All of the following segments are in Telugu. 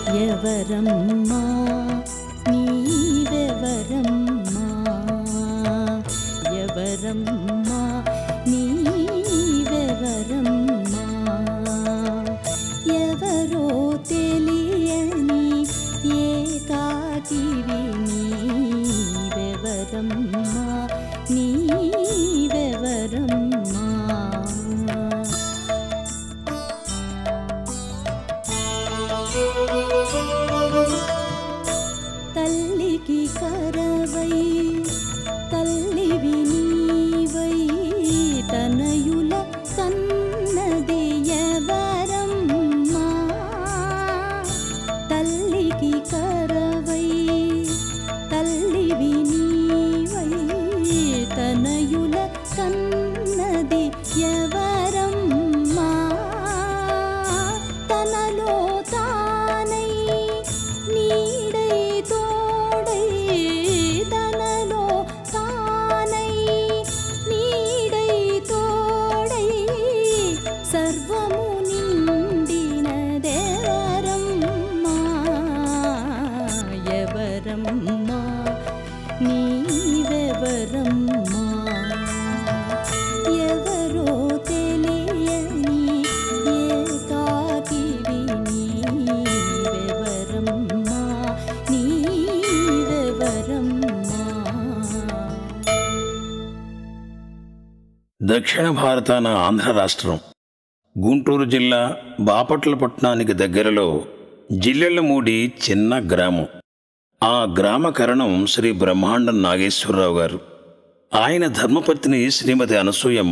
ఎవరమ్మా నీవెవరమ్మా ఎవరమ్మా నీవెవరమ్మా ఎవరో తెలియని ఏకాకివి నీవెవరమ్మా నీవెవరమ్మా తల్లికి కరవై తల్లివి నీవై తనయుల కన్నది ఎవరమ్మా తల్లికి కరవై తల్లివి నీవై తనయుల కన్నది ఎవరమ్మా తనలో తానై నీడై తోడై తనలో తానై నీడై తోడై సర్వము నిండినదెవరమ్మా ఎవరమ్మా నీవెవరమ్మా ఎవరో తెలియని ఏకాకివి నీవెవరమ్మా నీవెవరమ్మా దక్షిణ భారతాన ఆంధ్ర రాష్ట్రం గుంటూరు జిల్లా బాపట్ల పట్టణానికి దగ్గరలో జిల్లెళ్ళమూడి చిన్న గ్రామం ఆ గ్రామ కరణం శ్రీ బ్రహ్మాండం నాగేశ్వరరావు గారు ఆయన ధర్మపత్ని శ్రీమతి అనసూయమ్మ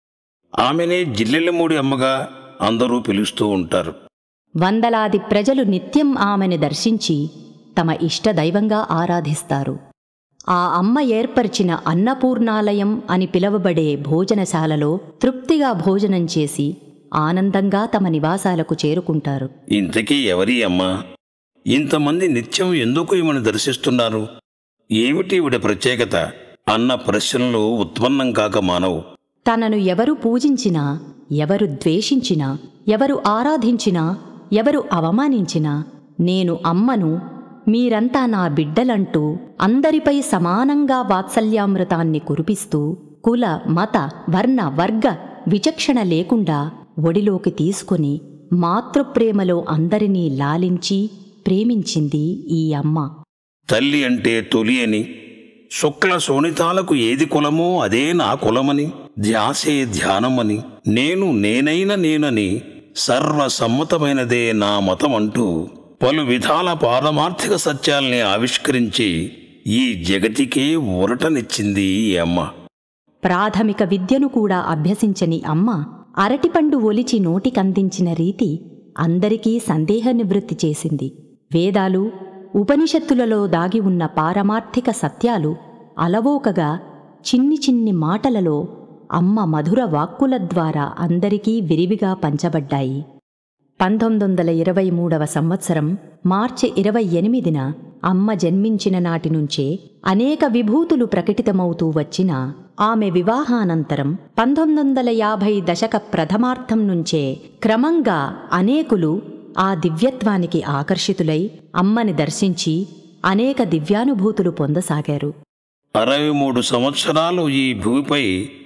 ఆమెనే జిల్లెళ్ళమూడి అమ్మగా అందరూ పిలుస్తూ ఉంటారు వందలాది ప్రజలు నిత్యం ఆమెను దర్శించి తమ ఇష్టదైవంగా ఆరాధిస్తారు ఆ అమ్మ ఏర్పరిచిన అన్నపూర్ణాలయం అని పిలువబడే భోజనశాలలో తృప్తిగా భోజనం చేసి ఆనందంగా తమ నివాసాలకు చేరుకుంటారు ఇంతకీ ఎవరి అమ్మ ఇంతమంది నిత్యం ఎందుకు ఈమెను దర్శిస్తున్నారు ఏమిటి ఈవిడ ప్రత్యేకత అన్న ప్రశ్నలు ఉత్పన్నం కాక మానవు తనను ఎవరు పూజించినా ఎవరు ద్వేషించినా ఎవరు ఆరాధించినా ఎవరు అవమానించినా నేను అమ్మను మీరంతా నా బిడ్డలంటూ అందరిపై సమానంగా వాత్సల్యామృతాన్ని కురిపిస్తూ కుల మత వర్ణ వర్గ విచక్షణ లేకుండా ఒడిలోకి తీసుకుని మాతృప్రేమలో అందరినీ లాలించి ప్రేమించింది ఈ అమ్మ తల్లి అంటే తొలి అని శుక్ల శోణితాలకు ఏది కులమో అదే నా కులమని ధ్యాసే ధ్యానమని నేను నేనైన నేనని సర్వసమ్మతమైనదే నా మతం అంటూ పలు విధాల పారమార్థిక సత్యాల్ని ఆవిష్కరించి ఈ జగతికే ఊరటనిచ్చింది ఈ అమ్మ ప్రాథమిక విద్యను కూడా అభ్యసించని అమ్మ అరటిపండు ఒలిచి నోటికందించిన రీతి అందరికీ సందేహ నివృత్తి చేసింది వేదాలు ఉపనిషత్తులలో దాగి ఉన్న పారమార్థిక సత్యాలు అలవోకగా చిన్ని చిన్ని మాటలలో అమ్మ మధుర వాక్కుల ద్వారా అందరికీ విరివిగా పంచబడ్డాయి పంతొమ్మిది వందల ఇరవై మూడవ సంవత్సరం మార్చి ఇరవై ఎనిమిదిన అమ్మ జన్మించిన నాటి నుంచే అనేక విభూతులు ప్రకటితమవుతూ వచ్చిన ఆమె వివాహానంతరం పంతొమ్మిది వందల యాభై దశక ప్రథమార్థం నుంచే క్రమంగా అనేకులు ఆ దివ్యత్వానికి ఆకర్షితులై అమ్మని దర్శించి అనేక దివ్యానుభూతులు పొందసాగారు అరవై మూడు సంవత్సరాలు ఈ భూమిపై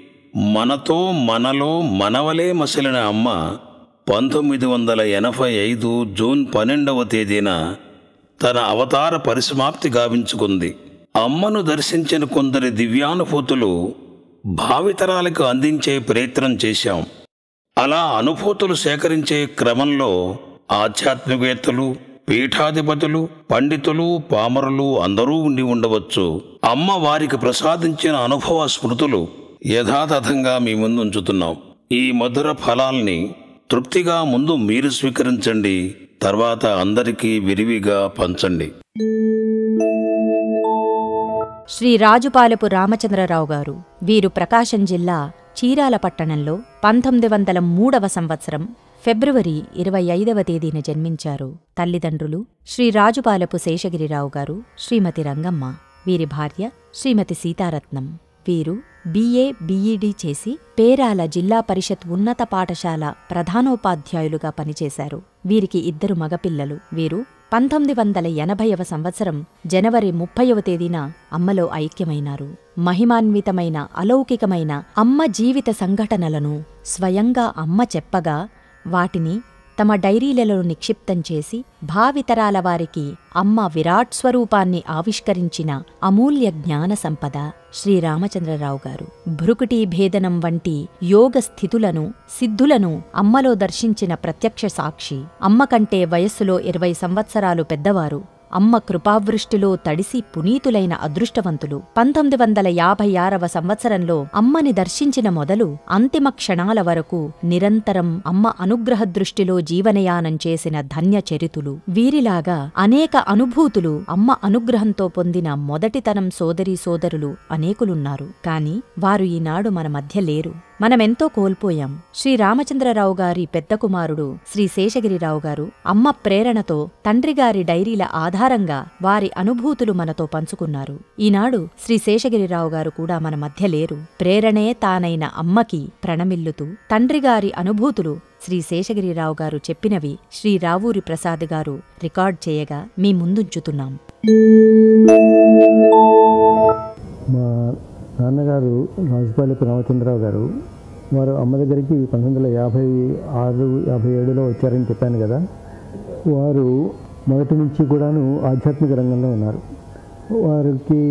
మనతో మనలో మనవలే మసిలిన అమ్మ పంతొమ్మిది వందల ఎనభై ఐదు జూన్ పన్నెండవ తేదీన తన అవతార పరిసమాప్తి గావించుకుంది అమ్మను దర్శించిన కొందరి దివ్యానుభూతులు భావితరాలకు అందించే ప్రయత్నం చేశాం అలా అనుభూతులు సేకరించే క్రమంలో ఆధ్యాత్మికవేత్తలు పీఠాధిపతులు పండితులు పామరులు అందరూ ఉండి ఉండవచ్చు అమ్మ వారికి ప్రసాదించిన అనుభవ స్మృతులు యథాతథంగా మీ ముందు ఉంచుతున్నాం ఈ మధుర ఫలాల్ని తృప్తిగా ముందు మీరు స్వీకరించండి తర్వాత అందరికీ విరివిగా పంచండి శ్రీ రాజుపాలపు రామచంద్రరావు గారు వీరు ప్రకాశం జిల్లా చీరాల పట్టణంలో పంతొమ్మిది వందల మూడవ సంవత్సరం ఫిబ్రవరి ఇరవై ఐదవ తేదీన జన్మించారు తల్లిదండ్రులు శ్రీ రాజుపాలపు శేషగిరిరావు గారు శ్రీమతి రంగమ్మ వీరి భార్య శ్రీమతి సీతారత్నం వీరు బిఏ బిఈడి చేసి పేరాల జిల్లా పరిషత్ ఉన్నత పాఠశాల ప్రధానోపాధ్యాయులుగా పనిచేశారు వీరికి ఇద్దరు మగపిల్లలు వీరు పంతొమ్మిది వందల ఎనభైవ సంవత్సరం జనవరి ముప్పైవ తేదీన అమ్మలో ఐక్యమైనారు మహిమాన్వితమైన అలౌకికమైన అమ్మ జీవిత సంఘటనలను స్వయంగా అమ్మ చెప్పగా వాటిని తమ డైరీలలో నిక్షిప్తం చేసి భావితరాల వారికి అమ్మ విరాట్ స్వరూపాన్ని ఆవిష్కరించిన అమూల్య జ్ఞాన సంపద శ్రీరామచంద్రరావు గారు భృకుటీ భేదనం వంటి యోగ స్థితులను సిద్ధులను అమ్మలో దర్శించిన ప్రత్యక్ష సాక్షి అమ్మ కంటే వయస్సులో ఇరవై సంవత్సరాలు పెద్దవారు అమ్మ కృపావృష్టిలో తడిసి పునీతులైన అదృష్టవంతులు పంతొమ్మిది వందల యాభై ఆరవ సంవత్సరంలో అమ్మని దర్శించిన మొదలు అంతిమ క్షణాల వరకు నిరంతరం అమ్మ అనుగ్రహ దృష్టిలో జీవనయానం చేసిన ధన్య చరితులు వీరిలాగా అనేక అనుభూతులు అమ్మ అనుగ్రహంతో పొందిన మొదటితనం సోదరీ సోదరులు అనేకులున్నారు కాని వారు ఈనాడు మన మధ్య లేరు మనమెంతో కోల్పోయాం శ్రీ రామచంద్రరావు గారి పెద్ద కుమారుడు శ్రీ శేషగిరిరావు గారు అమ్మ ప్రేరణతో తండ్రిగారి డైరీల ఆధారంగా వారి అనుభూతులు మనతో పంచుకున్నారు ఈనాడు శ్రీ శేషగిరిరావు గారు కూడా మన మధ్య లేరు ప్రేరణే తానైన అమ్మకి ప్రణమిల్లుతూ తండ్రిగారి అనుభూతులు శ్రీ శేషగిరిరావు గారు చెప్పినవి శ్రీ రావూరి ప్రసాద్ గారు రికార్డ్ చేయగా మీ ముందుంచుతున్నాం మా నాన్నగారు రాజుపాలెపు రామచంద్రరావు గారు వారు అమ్మ దగ్గరికి పంతొమ్మిది వందల యాభై ఆరు యాభై ఏడులో వచ్చారని చెప్పాను కదా వారు మొదటి నుంచి కూడాను ఆధ్యాత్మిక రంగంలో ఉన్నారు వారికి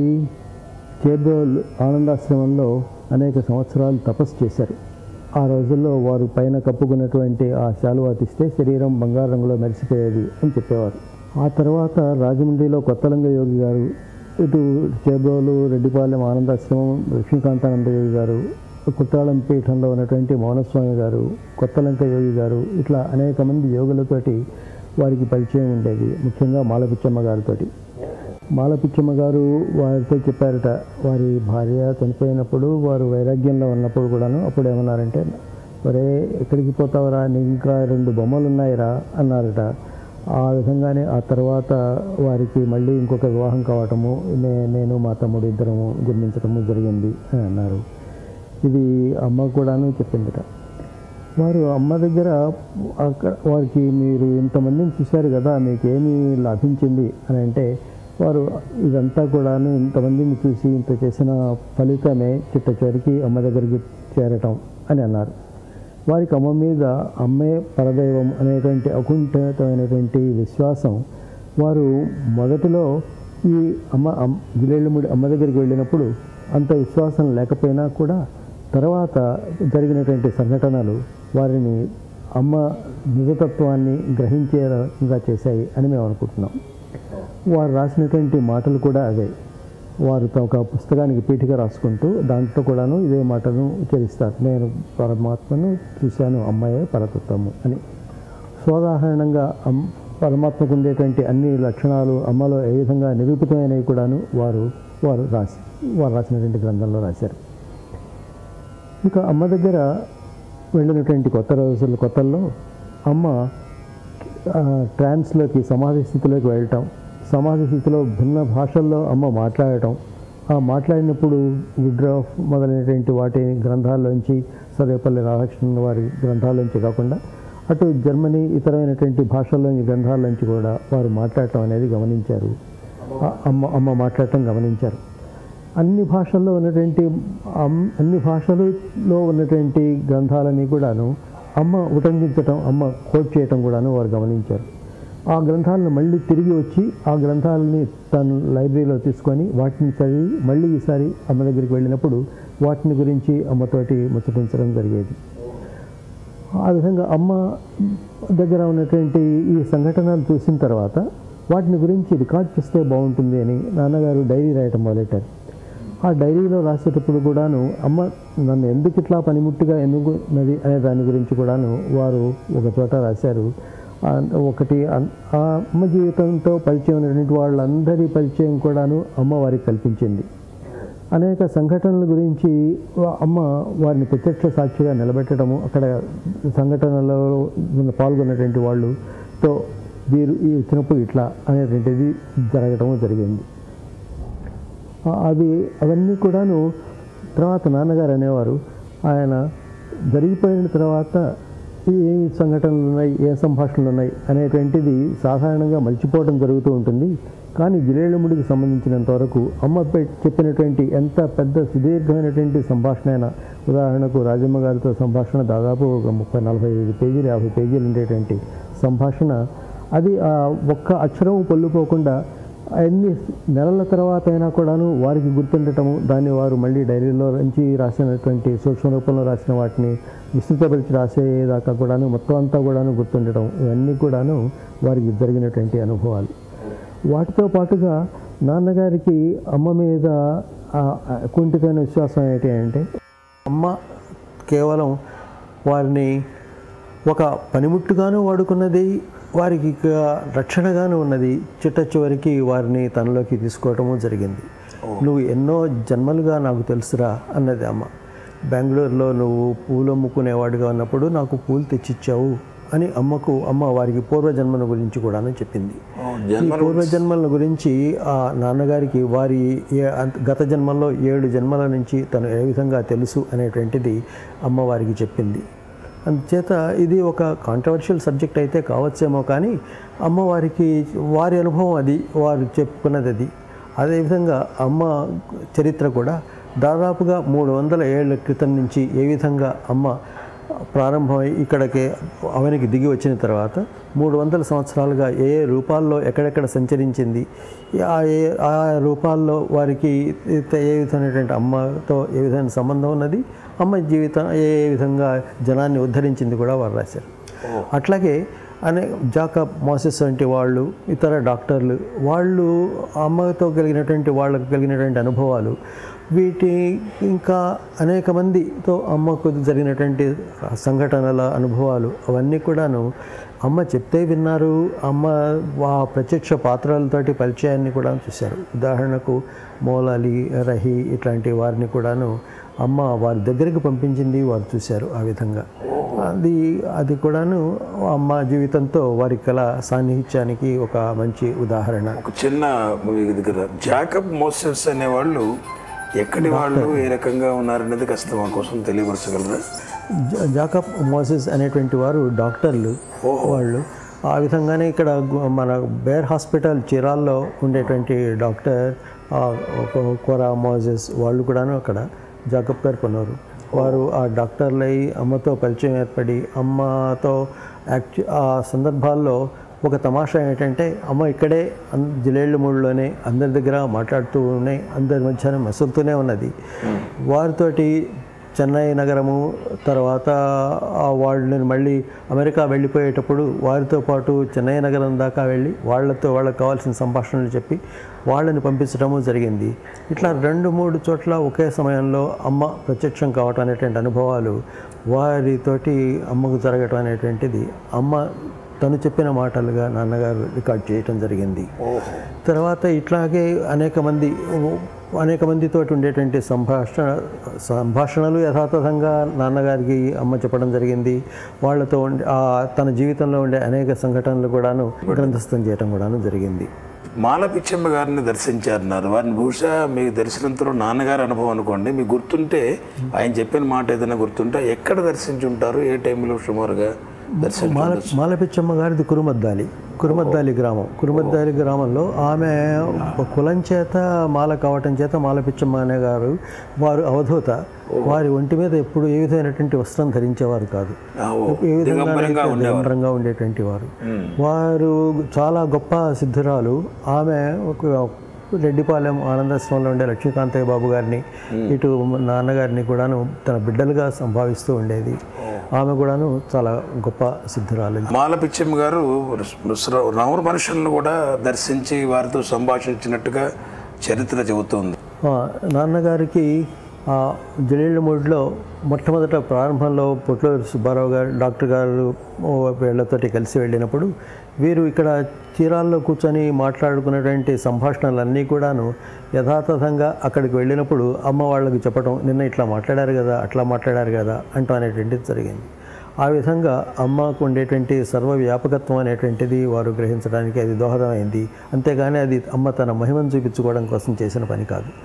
చేబ్రోల్ ఆనందాశ్రమంలో అనేక సంవత్సరాలు తపస్సు చేశారు ఆ రోజుల్లో వారు పైన కప్పుకున్నటువంటి ఆ శాలువా తీస్తే శరీరం బంగారు రంగులో మెరిసిపోయేది అని చెప్పేవారు ఆ తర్వాత రాజమండ్రిలో కొత్తలంగ యోగి గారు ఇటు చేబ్రోలు రెడ్డిపాలెం ఆనందాశ్రమం లక్ష్మీకాంతానంద యోగి గారు కుట్టాళం పీఠంలో ఉన్నటువంటి మౌనస్వామి గారు కొత్తలంక యోగి గారు ఇట్లా అనేక మంది యోగులతోటి వారికి పరిచయం ఉండేది ముఖ్యంగా మాలపిచ్చమ్మ గారితోటి మాలపిచ్చమ్మ గారు వారితో చెప్పారట వారి భార్య చనిపోయినప్పుడు వారు వైరాగ్యంలో ఉన్నప్పుడు కూడాను అప్పుడు ఏమన్నారంటే ఒరే ఎక్కడికి పోతావురా నీకు ఇంకా రెండు బొమ్మలు ఉన్నాయిరా అన్నారట ఆ విధంగానే ఆ తర్వాత వారికి మళ్ళీ ఇంకొక వివాహం కావటము నే నేను మా తమ్ముడు ఇద్దరము జన్మించటము జరిగింది అని అన్నారు ఇది అమ్మ కూడాను చెప్పిందట వారు అమ్మ దగ్గర అక్కడ వారికి మీరు ఇంతమందిని చూశారు కదా మీకు ఏమి లభించింది అని అంటే వారు ఇదంతా కూడాను ఇంతమందిని చూసి ఇంత చేసిన ఫలితమే చిట్ట చివరికి అమ్మ దగ్గరికి చేరటం అని అన్నారు వారికి అమ్మ మీద అమ్మే పరదైవం అనేటువంటి అకుంఠితమైనటువంటి విశ్వాసం వారు మొదటిలో ఈ అమ్మ అమ్ జిల్లేళ్ళముడి అమ్మ దగ్గరికి వెళ్ళినప్పుడు అంత విశ్వాసం లేకపోయినా కూడా తర్వాత జరిగినటువంటి సంఘటనలు వారిని అమ్మ నిజతత్వాన్ని గ్రహించేలా చేశాయి అని మేము అనుకుంటున్నాం వారు రాసినటువంటి మాటలు కూడా అవే వారు ఒక పుస్తకానికి పీఠిక రాసుకుంటూ దాంట్లో కూడాను ఇదే మాటను ఉచ్చరిస్తారు నేను పరమాత్మను చూశాను అమ్మాయే పరతత్వము అని సోదాహరణంగా అమ్ పరమాత్మకు ఉండేటువంటి అన్ని లక్షణాలు అమ్మలో ఏ విధంగా నిరూపితమైనవి కూడాను వారు వారు రాసి వారు రాసినటువంటి గ్రంథంలో రాశారు ఇక అమ్మ దగ్గర వెళ్ళినటువంటి కొత్త రోజుల కొత్తల్లో అమ్మ ఆ, ట్రాన్స్లోకి సమాధి స్థితిలోకి వెళ్ళటం సమాధి స్థితిలో భిన్న భాషల్లో అమ్మ మాట్లాడటం ఆ మాట్లాడినప్పుడు విడ్రాఫ్ మొదలైనటువంటి వాటి గ్రంథాల్లోంచి సర్వేపల్లి రాధాకృష్ణన్ వారి గ్రంథాల్లోంచి కాకుండా అటు జర్మనీ ఇతరమైనటువంటి భాషల్లోని గ్రంథాల్లోంచి కూడా వారు మాట్లాడటం అనేది గమనించారు ఆ అమ్మ అమ్మ మాట్లాడటం గమనించారు అన్ని భాషల్లో ఉన్నటువంటి అమ్- అన్ని భాషలలో ఉన్నటువంటి గ్రంథాలని కూడాను అమ్మ ఉటంకించటం అమ్మ కోట్ చేయటం కూడాను వారు గమనించారు ఆ గ్రంథాలను మళ్ళీ తిరిగి వచ్చి ఆ గ్రంథాలని తను లైబ్రరీలో తీసుకొని వాటిని చదివి మళ్ళీ ఈసారి అమ్మ దగ్గరికి వెళ్ళినప్పుడు వాటిని గురించి అమ్మతోటి ముచ్చటించడం జరిగేది ఆ విధంగా అమ్మ దగ్గర ఉన్నటువంటి ఈ సంఘటనలు చూసిన తర్వాత వాటిని గురించి రికార్డ్ చేస్తే బాగుంటుంది అని నాన్నగారు డైరీ రాయటం మొదలెట్టారు ఆ డైరీలో రాసేటప్పుడు కూడాను అమ్మ నన్ను ఎందుకు ఇట్లా పనిముట్టుగా ఎందుకు నది అనే దాని గురించి కూడాను వారు ఒక చోట రాశారు ఆ, ఒకటి అన్- ఆ అమ్మ జీవితంతో పరిచయం ఉన్నటువంటి వాళ్ళందరి పరిచయం కూడాను అమ్మ వారికి కల్పించింది అనేక సంఘటనల గురించి వా- అమ్మ వారిని ప్రత్యక్ష సాక్షిగా నిలబెట్టడము అక్కడ సంఘటనలో ఉన్న పాల్గొన్నటువంటి వాళ్ళుతో వీరు ఈ వచ్చినప్పుడు ఇట్లా అనేటువంటిది జరగటము జరిగింది ఆ- అది అవన్నీ కూడాను తర్వాత నాన్నగారు అనేవారు ఆయన జరిగిపోయిన తర్వాత ఏ సంఘటనలు ఉన్నాయి ఏ సంభాషణలు ఉన్నాయి అనేటువంటిది సాధారణంగా మర్చిపోవడం జరుగుతూ ఉంటుంది కానీ జిలేళ్ళముడికి సంబంధించినంత వరకు అమ్మ పె- చెప్పినటువంటి ఎంత పెద్ద సుదీర్ఘమైనటువంటి సంభాషణ అయినా ఉదాహరణకు రాజమ్మ గారితో సంభాషణ దాదాపు ఒక ముప్పై నలభై ఐదు పేజీలు యాభై పేజీలు ఉండేటువంటి సంభాషణ అది ఆ ఒక్క అక్షరం పొల్లుపోకుండా ఎన్ని నెలల తర్వాత అయినా కూడాను వారికి గుర్తుండటము దాన్ని వారు మళ్ళీ డైరీలో నుంచి రాసినటువంటి సూక్ష్మ రూపంలో రాసిన వాటిని విస్తృతపరిచి రాసేదాకా కూడాను మొత్తం అంతా కూడాను గుర్తుండటం ఇవన్నీ కూడాను వారికి జరిగినటువంటి అనుభవాలు వాటితో పాటుగా నాన్నగారికి అమ్మ మీద ఆ ఆ కుంఠితమైన విశ్వాసం ఏంటి అంటే అమ్మ కేవలం వారిని ఒక పనిముట్టుగాను వాడుకున్నది వారికి ఇక రక్షణగాను ఉన్నది చిట్ట చివరికి వారిని తనలోకి తీసుకోవటము జరిగింది నువ్వు ఎన్నో జన్మలుగా నాకు తెలుసురా అన్నది అమ్మ బెంగళూరులో నువ్వు పూలు అమ్ముకునేవాడుగా ఉన్నప్పుడు నాకు పూలు తెచ్చిచ్చావు అని అమ్మకు అమ్మ వారికి పూర్వజన్మల గురించి కూడాను చెప్పింది ఈ పూర్వజన్మల గురించి ఆ నాన్నగారికి వారి ఏ- అంత- గత జన్మల్లో ఏడు జన్మల నుంచి తను ఏ విధంగా తెలుసు అనేటువంటిది అమ్మ వారికి చెప్పింది అందుచేత ఇది ఒక కాంట్రవర్షియల్ సబ్జెక్ట్ అయితే కావచ్చేమో కానీ అమ్మవారికి వారి అనుభవం అది వారు చెప్పుకున్నది అది అదేవిధంగా అమ్మ చరిత్ర కూడా దాదాపుగా మూడు వందల ఏళ్ల క్రితం నుంచి ఏ విధంగా అమ్మ ప్రారంభమై ఇక్కడికి అవనికి దిగి వచ్చిన తర్వాత మూడు వందల సంవత్సరాలుగా ఏ ఏ రూపాల్లో ఎక్కడెక్కడ సంచరించింది ఆ ఏ ఆ రూపాల్లో వారికి ఏ విధమైనటువంటి అమ్మతో ఏ విధమైన సంబంధం ఉన్నది అమ్మ జీవితం ఏ విధంగా జనాన్ని ఉద్ధరించింది కూడా వారు రాశారు అట్లాగే అనే జాకబ్ మాసెస్ వంటి వాళ్ళు ఇతర డాక్టర్లు వాళ్ళు అమ్మతో కలిగినటువంటి వాళ్ళకు కలిగినటువంటి అనుభవాలు వీటి ఇంకా అనేక మందితో అమ్మకు జరిగినటువంటి సంఘటనల అనుభవాలు అవన్నీ కూడాను అమ్మ చెప్తే విన్నారు అమ్మ ఆ ప్రత్యక్ష పాత్రలతోటి పరిచయాన్ని కూడా చూశారు ఉదాహరణకు మౌలాలి రహి ఇట్లాంటి వారిని కూడాను అమ్మ వారి దగ్గరికి పంపించింది వారు చూశారు ఆ విధంగా అది అది కూడాను అమ్మ జీవితంతో వారి కళ సాన్నిహిత్యానికి ఒక మంచి ఉదాహరణ ఒక చిన్న మీ దగ్గర జాకబ్ మోసెస్ అనేవాళ్ళు ఎక్కడి వాళ్ళు ఏ రకంగా ఉన్నారనేది కాస్త మా కోసం తెలియపరచగలరా జా- జాకబ్ మోసెస్ అనేటువంటి వారు డాక్టర్లు వాళ్ళు ఆ విధంగానే ఇక్కడ గు- మన బేర్ హాస్పిటల్ చీరాల్లో ఉండేటువంటి డాక్టర్ ఆ, ఒక కోరా మోసెస్ వాళ్ళు కూడాను అక్కడ జాకబ్ గారు కొన్నారు వారు ఆ డాక్టర్లై అమ్మతో పరిచయం ఏర్పడి అమ్మతో యాక్చు ఆ సందర్భాల్లో ఒక తమాషా ఏంటంటే అమ్మ ఇక్కడే అన్ జిలేళ్ళమూడిలోనే అందరి దగ్గర మాట్లాడుతూ ఉన్నాయి అందరి మధ్యాహ్నం మసులుతూనే ఉన్నది వారితోటి చెన్నై నగరము తర్వాత ఆ వాళ్ళని మళ్ళీ అమెరికా వెళ్ళిపోయేటప్పుడు వారితో పాటు చెన్నై నగరం దాకా వెళ్ళి వాళ్ళతో వాళ్ళకి కావాల్సిన సంభాషణలు చెప్పి వాళ్ళని పంపించడము జరిగింది ఇట్లా రెండు మూడు చోట్ల ఒకే సమయంలో అమ్మ ప్రత్యక్షం కావటం అనేటువంటి అనుభవాలు వారితోటి అమ్మకు జరగటం అనేటువంటిది అమ్మ తను చెప్పిన మాటలుగా నాన్నగారు రికార్డ్ చేయటం జరిగింది తర్వాత ఇట్లాగే అనేక మంది అనేక మందితో ఉండేటువంటి సంభాషణ సంభాషణలు యథాతథంగా నాన్నగారికి అమ్మ చెప్పడం జరిగింది వాళ్ళతో ఉండే ఆ తన జీవితంలో ఉండే అనేక సంఘటనలు కూడాను గ్రంథస్థం చేయటం కూడాను జరిగింది మాల పిచ్చమ్మ గారిని దర్శించారన్నారు వారిని బహుశా మీకు దర్శనంతో నాన్నగారి అనుభవం అనుకోండి మీకు గుర్తుంటే ఆయన చెప్పిన మాట ఏదైనా గుర్తుంటే ఎక్కడ దర్శించుంటారు ఏ టైంలో సుమారుగా దర్శించు మాల మాలపిచ్చమ్మ గారిది కురుమద్దాలి కురుమద్దాలి గ్రామం కురుమద్దాలి గ్రామంలో ఆమె ఒక కులం చేత మాల కావటం చేత మాలపిచ్చమ్మ అనే గారు వారు అవధూత వారి ఒంటి మీద ఎప్పుడు ఏ విధమైనటువంటి వస్త్రం ధరించేవారు కాదు ఆ, ఓ, ఏ విధంగా దిగంబరంగా ఉండేవారు దిగంబరంగా ఉండేటువంటి వారు వారు చాలా గొప్ప సిద్ధురాలు ఆమె ఒక రెడ్డిపాలెం ఆనందాశ్రమంలో ఉండే లక్ష్మీకాంతయ్య బాబు గారిని ఇటు నాన్నగారిని కూడాను తన బిడ్డలుగా సంభావిస్తూ ఉండేది ఆమె కూడాను చాలా గొప్ప సిద్ధురాలు మాల పిచ్చమ్మ గారు రాముల మనుషులను కూడా దర్శించి వారితో సంభాషించినట్టుగా చరిత్ర చెబుతోంది ఆ, నాన్నగారికి ఆ జలీళ్ళమూడిలో మొట్టమొదట ప్రారంభంలో పొట్లూరు సుబ్బారావు గారు డాక్టర్ గారు ఓ వీళ్ళతోటి కలిసి వెళ్ళినప్పుడు వీరు ఇక్కడ చీరాల్లో కూర్చొని మాట్లాడుకున్నటువంటి సంభాషణలన్నీ కూడాను యథాతథంగా అక్కడికి వెళ్ళినప్పుడు అమ్మ వాళ్ళకి చెప్పడం నిన్న ఇట్లా మాట్లాడారు కదా అట్లా మాట్లాడారు కదా అంటూ అనేటువంటిది జరిగింది ఆ విధంగా అమ్మకు ఉండేటువంటి సర్వవ్యాపకత్వం అనేటువంటిది వారు గ్రహించడానికి అది దోహదమైంది అంతేగాని అది అమ్మ తన మహిమను చూపించుకోవడం కోసం చేసిన పని కాదు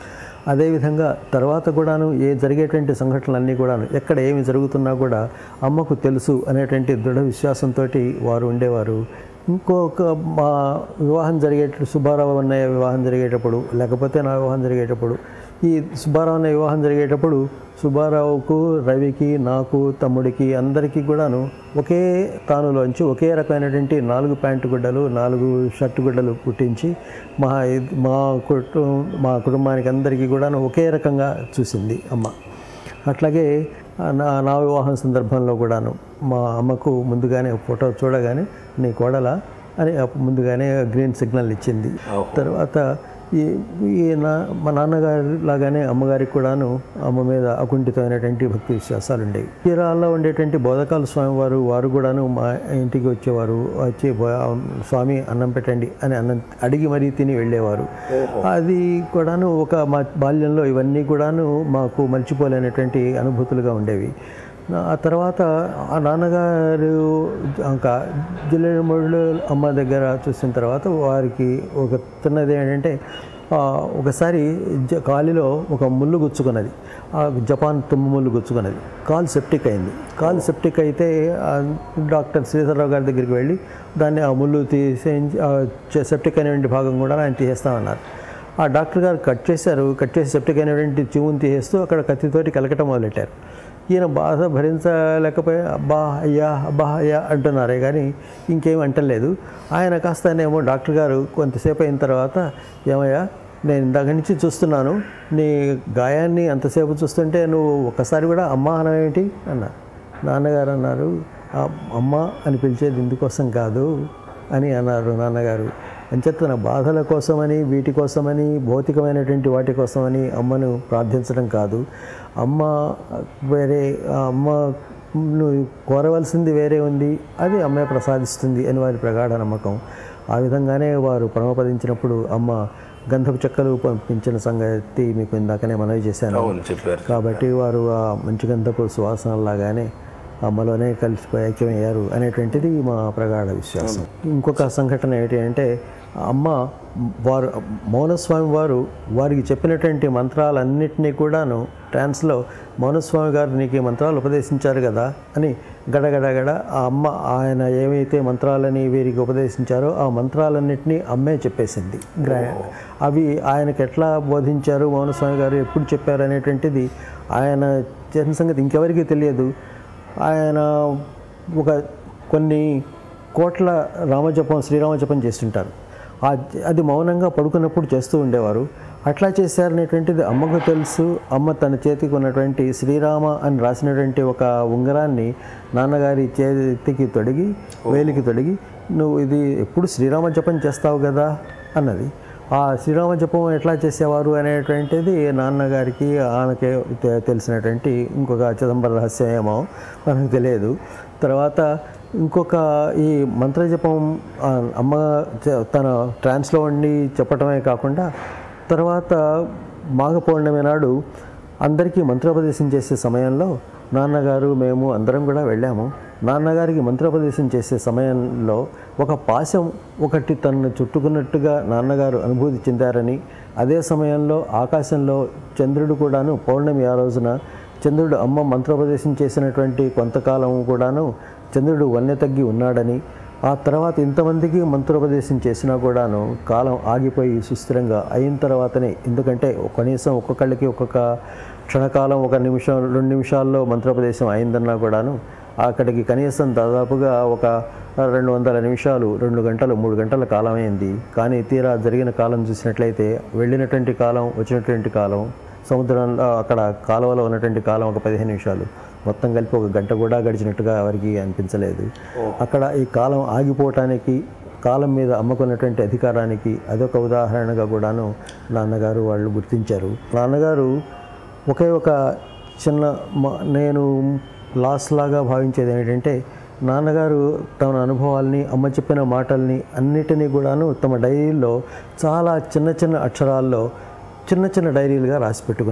అదేవిధంగా తర్వాత కూడాను ఏ జరిగేటువంటి సంఘటనలన్నీ కూడాను ఎక్కడ ఏమి జరుగుతున్నా కూడా అమ్మకు తెలుసు అనేటువంటి దృఢ విశ్వాసంతో వారు ఉండేవారు ఇంకొక మా వివాహం జరిగే సుబ్బారావు అన్నయ్య వివాహం జరిగేటప్పుడు లేకపోతే నా వివాహం జరిగేటప్పుడు ఈ సుబ్బారావు అన్నయ్య వివాహం జరిగేటప్పుడు సుబ్బారావుకు రవికి నాకు తమ్ముడికి అందరికీ కూడాను ఒకే తానులోంచి ఒకే రకమైనటువంటి నాలుగు ప్యాంటు గుడ్డలు నాలుగు షర్టు గుడ్డలు కుట్టించి మా ఇద్- మా కుటుంబం మా కుటుంబానికి అందరికీ కూడాను ఒకే రకంగా చూసింది అమ్మ అట్లాగే ఆ, నా నా వివాహం సందర్భంలో కూడాను మా అమ్మకు ముందుగానే ఫోటో చూడగానే నీ కోడల అని అప్పు- ముందుగానే గ్రీన్ సిగ్నల్ ఇచ్చింది తర్వాత ఈ ఈ నా మా నాన్నగారి లాగానే అమ్మగారికి కూడాను అమ్మ మీద అకుంఠితమైనటువంటి భక్తి విశ్వాసాలు ఉండేవి చీరాల్లో ఉండేటువంటి బోధకాల స్వామి వారు వారు కూడాను మా ఇంటికి వచ్చేవారు వచ్చి "బో- స్వామి అన్నం పెట్టండి అని అన్నం అడిగి మరీ తిని వెళ్ళేవారు అది కూడాను ఒక మా బాల్యంలో ఇవన్నీ కూడాను మాకు మర్చిపోలేనటువంటి అనుభూతులుగా ఉండేవి నా- ఆ తర్వాత ఆ నాన్నగారు ఇంకా జిల్లేముళ్ళు అమ్మ దగ్గర చూసిన తర్వాత వారికి ఒక చిన్నది ఏంటంటే ఆ, ఒకసారి జ కాలిలో ఒక ముళ్ళు గుచ్చుకున్నది ఆ జపాన్ తుమ్ము ముళ్ళు గుచ్చుకున్నది కాలు సెప్టిక్ అయింది కాలు సెప్టిక్ అయితే ఆ డాక్టర్ శ్రీధరరావు గారి దగ్గరికి వెళ్ళి దాన్ని ఆ ముళ్ళు తీసేయించి ఆ చె- సెప్టిక్ అయినటువంటి భాగం కూడా ఆయన తీసేస్తామన్నారు ఆ డాక్టర్ గారు కట్ చేశారు కట్ చేసి సెప్టిక్ అయినటువంటి చెవుని తీసేస్తూ అక్కడ కత్తితోటి కలకటం మొదలెట్టారు ఈయన బాధ భరించలేకపోయి అబ్బా అయ్యా అబ్బా అయ్యా అంటున్నారే కానీ ఇంకేం అంటలేదు ఆయన కాస్తనేమో డాక్టర్ గారు కొంతసేపు అయిన తర్వాత ఏమయ్యా నేను ఇందాక నుంచి చూస్తున్నాను నీ గాయాన్ని అంతసేపు చూస్తుంటే నువ్వు ఒక్కసారి కూడా అమ్మ అనవేంటి అన్నారు నాన్నగారు అన్నారు "ఆ అమ్మ అని పిలిచేది ఇందుకోసం కాదు అని అన్నారు నాన్నగారు అంచేత తన బాధల కోసమని వీటి కోసమని భౌతికమైనటువంటి వాటి కోసమని అమ్మను ప్రార్థించడం కాదు అమ్మ వేరే ఆ అమ్మ నువ్వు కోరవలసింది వేరే ఉంది అది అమ్మే ప్రసాదిస్తుంది అని వారి ప్రగాఢ నమ్మకం ఆ విధంగానే వారు పరమపదించినప్పుడు అమ్మ గంధపు చెక్కలు పంపించిన సంగతి మీకు ఇందాకనే మనవి చేశాను అవును చెప్పారు కాబట్టి వారు ఆ మంచి గంధపు సువాసనలాగానే అమ్మలోనే కలిసిపోయి ఐక్యమయ్యారు అనేటువంటిది మా ప్రగాఢ విశ్వాసం ఇంకొక సంఘటన ఏంటి అంటే అమ్మ వారు మౌనస్వామి వారు వారికి చెప్పినటువంటి మంత్రాలన్నింటినీ కూడాను ట్రాన్స్లో మౌనస్వామి గారు నీకు ఈ మంత్రాలు ఉపదేశించారు కదా అని గడగడగడ ఆ అమ్మ ఆయన ఏమైతే మంత్రాలని వీరికి ఉపదేశించారో ఆ మంత్రాలన్నింటినీ అమ్మే చెప్పేసింది గ్రా అవి ఆయనకి ఎట్లా బోధించారు మౌనస్వామి గారు ఎప్పుడు చెప్పారు అనేటువంటిది ఆయన చేసిన సంగతి ఇంకెవరికీ తెలియదు ఆయన ఒక కొన్ని కోట్ల రామజపం శ్రీరామజపం చేస్తుంటారు ఆ అది మౌనంగా పడుకున్నప్పుడు చేస్తూ ఉండేవారు అట్లా చేశారనేటువంటిది అమ్మకు తెలుసు అమ్మ తన చేతికి ఉన్నటువంటి శ్రీరామ అని రాసినటువంటి ఒక ఉంగరాన్ని నాన్నగారి చేతికి తొడిగి వేలికి తొడిగి నువ్వు ఇది ఎప్పుడు శ్రీరామ జపం చేస్తావు కదా అన్నది ఆ శ్రీరామ జపం ఎట్లా చేసేవారు అనేటువంటిది నాన్నగారికి ఆమెకే తె- తెలిసినటువంటి ఇంకొక చిదంబర రహస్యం ఏమో మనకు తెలియదు తర్వాత ఇంకొక ఈ మంత్రజపం ఆ, అమ్మ చ- తన ట్రాన్స్లో ఉండి చెప్పటమే కాకుండా తర్వాత మాఘ పౌర్ణమి నాడు అందరికీ మంత్రోపదేశం చేసే సమయంలో నాన్నగారు మేము అందరం కూడా వెళ్ళాము నాన్నగారికి మంత్రోపదేశం చేసే సమయంలో ఒక పాశం ఒకటి తనను చుట్టుకున్నట్టుగా నాన్నగారు అనుభూతి చెందారని అదే సమయంలో ఆకాశంలో చంద్రుడు కూడాను పౌర్ణమి ఆ రోజున చంద్రుడు అమ్మ మంత్రోపదేశం చేసినటువంటి కొంతకాలం కూడాను చంద్రుడు వన్నె తగ్గి ఉన్నాడని ఆ తర్వాత ఇంతమందికి మంత్రోపదేశం చేసినా కూడాను కాలం ఆగిపోయి సుస్థిరంగా అయిన తర్వాతనే ఎందుకంటే కనీసం ఒక్కొక్కళ్ళకి ఒక్కొక్క క్షణకాలం ఒక నిమిషం రెండు నిమిషాల్లో మంత్రోపదేశం అయిందన్నా కూడాను అక్కడికి కనీసం దాదాపుగా ఒక రెండు వందల నిమిషాలు రెండు గంటలు మూడు గంటల కాలం అయింది కానీ తీరా జరిగిన కాలం చూసినట్లయితే వెళ్ళినటువంటి కాలం వచ్చినటువంటి కాలం సముద్రంలో అక్కడ కాలువలో ఉన్నటువంటి కాలం ఒక పదిహేను నిమిషాలు మొత్తం కలిపి ఒక గంట కూడా గడిచినట్టుగా ఎవరికి అనిపించలేదు అక్కడ ఈ కాలం ఆగిపోవటానికి కాలం మీద అమ్ముకున్నటువంటి అధికారానికి అదొక ఉదాహరణగా కూడాను నాన్నగారు వాళ్ళు గుర్తించారు నాన్నగారు ఒకే ఒక చిన్న మ- నేను లాస్ లాగా భావించేది ఏంటంటే నాన్నగారు తన అనుభవాల్ని అమ్మ చెప్పిన మాటల్ని అన్నిటినీ కూడాను తమ డైరీలో చాలా చిన్న చిన్న అక్షరాల్లో చిన్న చిన్న డైరీలుగా రాసి పెట్టుకున్నారు